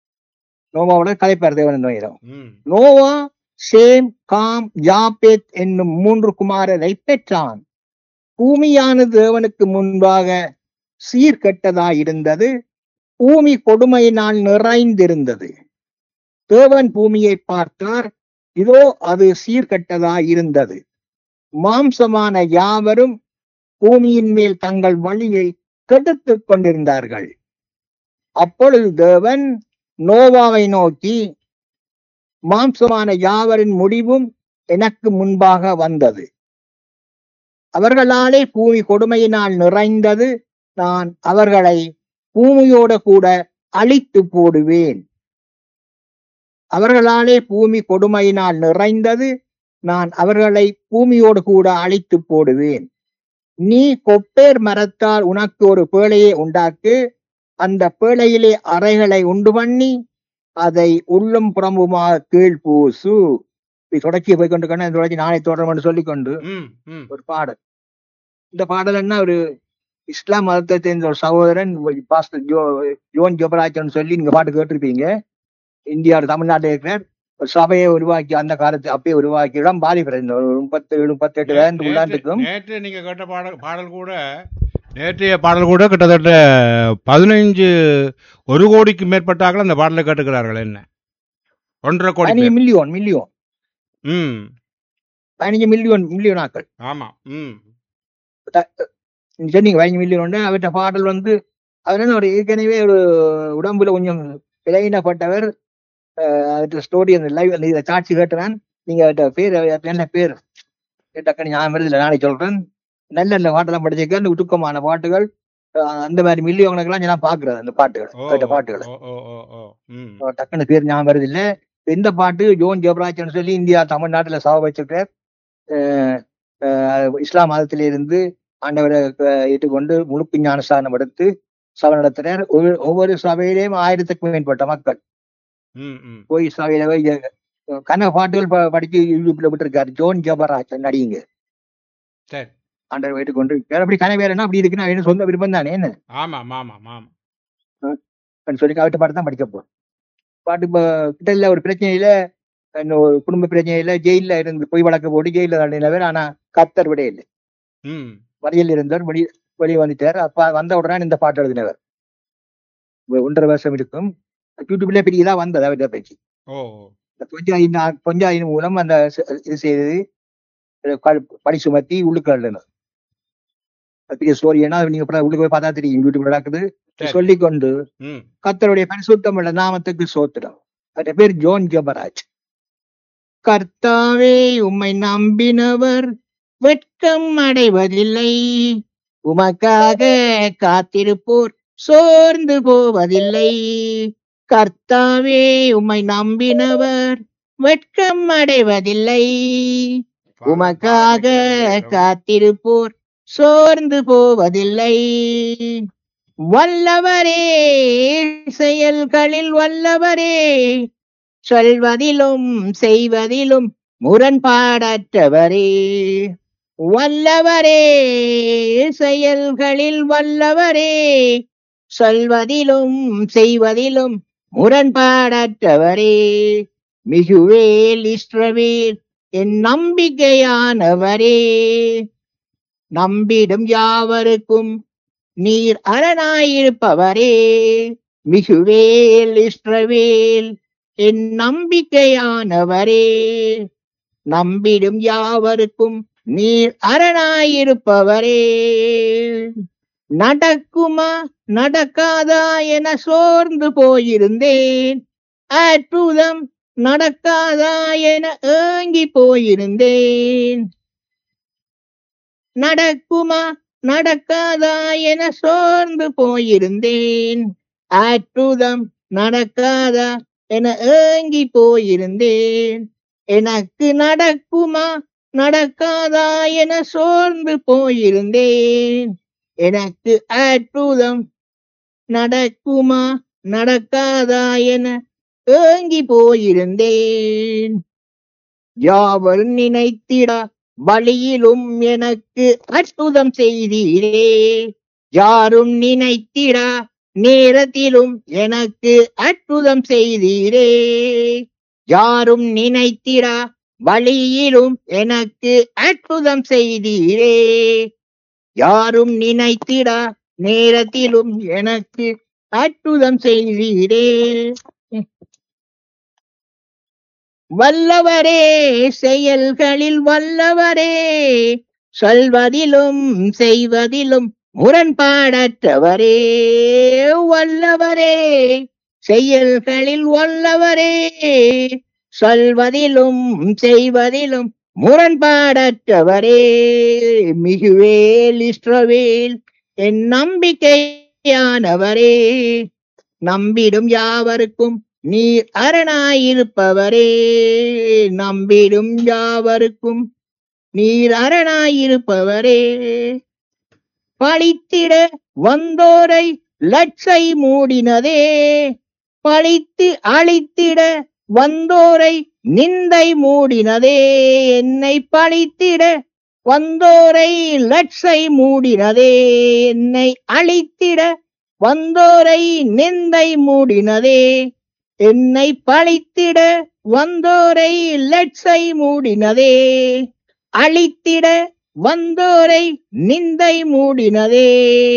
நோவாவோட கதைப்பார் தேவன் நோயிடம் ம் நோவா சேம் காம் ஜாபேத் என்னும் மூன்று குமாரரை பெற்றான் பூமியானது தேவனுக்கு முன்பாக சீர்கெட்டதாயிருந்தது பூமி கொடுமையினால் நிறைந்திருந்தது தேவன் பூமியை பார்த்தார் இதோ அது சீர்கெட்டதாயிருந்தது மாம்சமான யாவரும் பூமியின் மேல் தங்கள் வழியை கெடுத்துக் கொண்டிருந்தார்கள் அப்பொழுது தேவன் நோவாவை நோக்கி மாம்சமான யாவரின் முடிவும் எனக்கு முன்பாக வந்தது அவர்களாலே பூமி கொடுமையினால் நிறைந்தது நான் அவர்களை பூமியோட கூட அழித்து போடுவேன் அவர்களாலே பூமி கொடுமையினால் நிறைந்தது நான் அவர்களை பூமியோடு கூட அழித்து போடுவேன் நீ கொப்பேர் மரத்தால் உனக்கு ஒரு பேழையை உண்டாக்கு அந்த பேழையிலே அறைகளை உண்டு பண்ணி அதை உள்ளும் புறம்புமாக கீழ் பூசு இப்படி தொடக்கி போய் கொண்டு கண்ணு தொடக்கி நாளை தொடரும் என்று சொல்லிக்கொண்டு ம் ம் ஒரு பாடல் இந்த பாடல் என்ன ஒரு இஸ்லாம் மதத்தை சேர்ந்த ஒரு சகோதரன் பாஸ்டர் ஜோ ஜோன் ஜோபராஜன் சொல்லி நீங்க பாட்டு கேட்டிருப்பீங்க இந்தியாவில் தமிழ்நாட்டில் இருக்கிற ஒரு சபையை உருவாக்கி அந்த காலத்து அப்பயே உருவாக்கி இடம் பாதிப்பிறந்த ஒரு முப்பத்தேழு முப்பத்தெட்டு வயது நேற்று உள்ளாண்டுக்கும் நேற்று நீங்க கேட்ட பாடல் பாடல் கூட நேற்றைய பாடல் கூட கிட்டத்தட்ட பதினைஞ்சு ஒரு கோடிக்கு மேற்பட்டார்கள் அந்த பாடலை கேட்டுக்கிறார்கள் என்ன ஒன்றரை கோடி பதினஞ்சு பேர். மில்லியன் மில்லியன் ம் பதினஞ்சு மில்லியன் மில்லியன் ஆக்கள் ஆமா ம் நீங்க சொன்னீங்க பதினஞ்சு மில்லியன் அவர்கிட்ட பாடல் வந்து அவர் என்ன ஒரு ஏற்கனவே ஒரு உடம்புல கொஞ்சம் இளையினப்பட்டவர் அவர்கிட்ட ஸ்டோரி அந்த லைவ் அந்த இதை காட்சி கேட்டுறான் நீங்க அவர்கிட்ட பேர் அவர்ட்ட என்ன பேர் டக்குனு ஞாபகம் வருது இல்லை நாளைக்கு சொல்றேன் நல்ல நல்ல பாட்டெல்லாம் படிச்சிருக்க அந்த உருக்கமான பாட்டுகள் அஹ் அந்த மாதிரி மில்லியன் கணக்கெல்லாம் நான் பாக்குறது அந்த பாட்டுகள் ஓ அவர்கிட்ட பாட்டுகளை ஓ ஓ ஓ ஓ ம் அஹ் டக்குனு பேர் ஞாபகம் வருது இல்ல இந்த பாட்டு ஜோன் ஜெபராஜன் சொல்லி இந்தியா தமிழ்நாட்டுல சபை வச்சிருக்கார் அஹ் அஹ் இஸ்லாம் மதத்தில இருந்து ஆண்டவரை அஹ் ஏற்றுக்கொண்டு முழுக்கு ஞானஸ்தானம் எடுத்து சபை நடத்துறார் ஒவ்வொரு ஒவ்வொரு சபையிலேயும் ஆயிரத்துக்கும் மேற்பட்ட மக்கள் ம் ம் போய் சபையில போய் அஹ் கனக பாட்டுகள் ப- படிச்சு யூடியூப்ல விட்டுருக்காரு ஜோன் ஜெபராஜன் நடிங்க சரி ஆண்டவர் ஏற்றுக்கொண்டு வேற அப்படி கனவு வேற என்ன அப்படி இருக்குன்னா என்ன சொந்த விருப்பம் தானே என்ன ஆமா ஆமா ஆமா அப்படின்னு சொல்லி அவர்கிட்ட பாட்டு தான் படிக்க போறோம் பாட்டு இப்போ கிட்ட இல்ல ஒரு பிரச்சனையில இன்னும் ஒரு குடும்ப பிரச்சனையில ஜெயில இருந்து போய் வழக்கு போட்டு ஜெயில தண்டினவர் ஆனா கத்தர் விட இல்லை ம் வழியில் இருந்தவர் வெளி வெளியே வந்துட்டார் அப்ப வந்த உடனே இந்த பாட்டு எழுதினவர் ஒரு ஒன்றரை வருஷம் இருக்கும் யூடியூப்ல பெரியதா வந்தது அவர்கிட்ட பேச்சு ஓ இந்த பொஞ்சாயின் பொஞ்சாயின் மூலம் அந்த ச- இது செய்தது படி சுமத்தி உள்ளுக்கள் பெரிய ஸ்டோரி ஏன்னா நீங்க அப்புறம் உள்ளுக்கு போய் பார்த்தா தெரியும் யூடியூப்ல நடக்குது சரி. சொல்லிக்கொண்டு ம் கர்த்தருடைய பரிசுத்தமுள்ள நாமத்துக்கு சோத்திரம் அவருடைய பேர் ஜோன் ஜபராஜ் கர்த்தாவே உம்மை நம்பினவர் வெட்கம் அடைவதில்லை உமக்காக காத்திருப்போர் சோர்ந்து போவதில்லை கர்த்தாவே உம்மை நம்பினவர் வெட்கம் அடைவதில்லை உமக்காக காத்திருப்போர் சோர்ந்து போவதில்லை வல்லவரே செயல்களில் வல்லவரே சொல்வதிலும் செய்வதிலும் முரண்பாடற்றவரே வல்லவரே செயல்களில் வல்லவரே சொல்வதிலும் செய்வதிலும் முரண்பாடற்றவரே மிகுவேல் இஸ்ரவேல் என் நம்பிக்கையானவரே நம்பிடும் யாவருக்கும் நீர் அரணாயிருப்பவரே மிகுவேல் இஸ்ரவேல் என் நம்பிக்கையானவரே நம்பிடும் யாவருக்கும் நீர் அரணாயிருப்பவரே நடக்குமா நடக்காதா என சோர்ந்து போயிருந்தேன் அற்புதம் நடக்காதா என ஏங்கி போயிருந்தேன் நடக்குமா நடக்காதா என சோர்ந்து போயிருந்தேன் அற்புதம் நடக்காதா என ஏங்கி போயிருந்தேன் எனக்கு நடக்குமா நடக்காதா என சோர்ந்து போயிருந்தேன் எனக்கு அற்புதம் நடக்குமா நடக்காதா என ஏங்கி போயிருந்தேன் யாவர் நினைத்திட வழியிலும் எனக்கு அற்புதம் செய்தீரே யாரும் நினைத்திடா நேரத்திலும் எனக்கு அற்புதம் செய்தீரே யாரும் நினைத்திடா வழியிலும் எனக்கு அற்புதம் செய்தீரே யாரும் நினைத்திடா நேரத்திலும் எனக்கு அற்புதம் செய்தீரே வல்லவரே செயல்களில் வல்லவரே சொல்வதிலும் செய்வதிலும் முரண்பாடற்றவரே வல்லவரே செயல்களில் வல்லவரே சொல்வதிலும் செய்வதிலும் முரண்பாடற்றவரே மிகுவேல் இஸ்ரவேல் என் நம்பிக்கையானவரே நம்பிடும் யாவருக்கும் நீர் அரணாயிருப்பவரே நம்பிடும் யாவருக்கும் நீர் அரணாயிருப்பவரே பழித்திட வந்தோரை லட்சை மூடினதே பழித்து அழித்திட வந்தோரை நிந்தை மூடினதே என்னை பழித்திட வந்தோரை லட்சை மூடினதே என்னை அழித்திட வந்தோரை நிந்தை மூடினதே என்னை பழித்திட வந்தோரை லட்சை மூடினதே அழித்திட வந்தோரை நிந்தை மூடினதே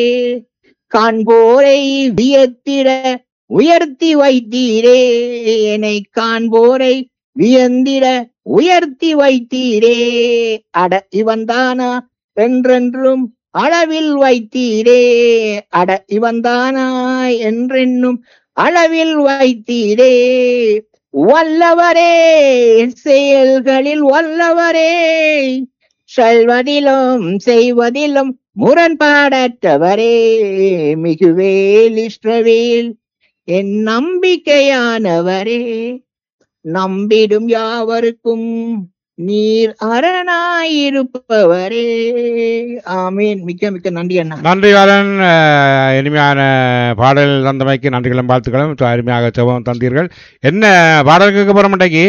காண்போரை வியத்திட உயர்த்தி வைத்தீரே என்னை காண்போரை வியந்திட உயர்த்தி வைத்தீரே அட இவன்தானா என்றென்றும் அளவில் வைத்தீரே அட இவன்தானா என்றென்னும் அளவில் வைத்தீரே வல்லவரே செயல்களில் வல்லவரே சொல்வதிலும் செய்வதிலும் முரண்பாடற்றவரே மிகுவேல் இஸ்ரவேல் என் நம்பிக்கையானவரே நம்பிடும் யாவருக்கும் நீர் அரணாயிருப்பவரே ஆமீன் மிக்க மிக்க நன்றி அண்ணா நன்றி வாரன் அஹ், இனிமையான பாடல் தந்தமைக்கு நன்றிகளும் வாழ்த்துக்களும் அருமையாக செவம் தந்தீர்கள் என்ன பாடல் கேட்க போற மாட்டேங்கி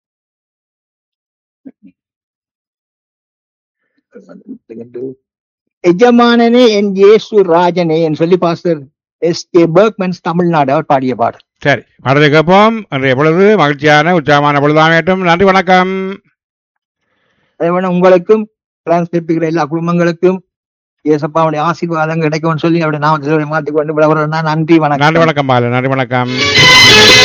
எஜமானனே என் இயேசு ராஜனே என்று சொல்லி pastor S K Berchmans Tamil Nadu அவர் பாடிய பாடல் சரி பாடலை கேட்போம் அன்றைய பொழுது மகிழ்ச்சியான உற்சாகமான பொழுதாமேட்டும் நன்றி வணக்கம் அதே போல உங்களுக்கும் டிரான்ஸ்கிரிப்டுகிற எல்லா குடும்பங்களுக்கும் ஏசப்பாவுடைய ஆசீர்வாதம் கிடைக்கும்னு சொல்லி அவருடைய நாமத்தை மாற்றிக்கொண்டு விளவரன்னா நன்றி வணக்கம் நன்றி வணக்கம் பாலு நன்றி வணக்கம்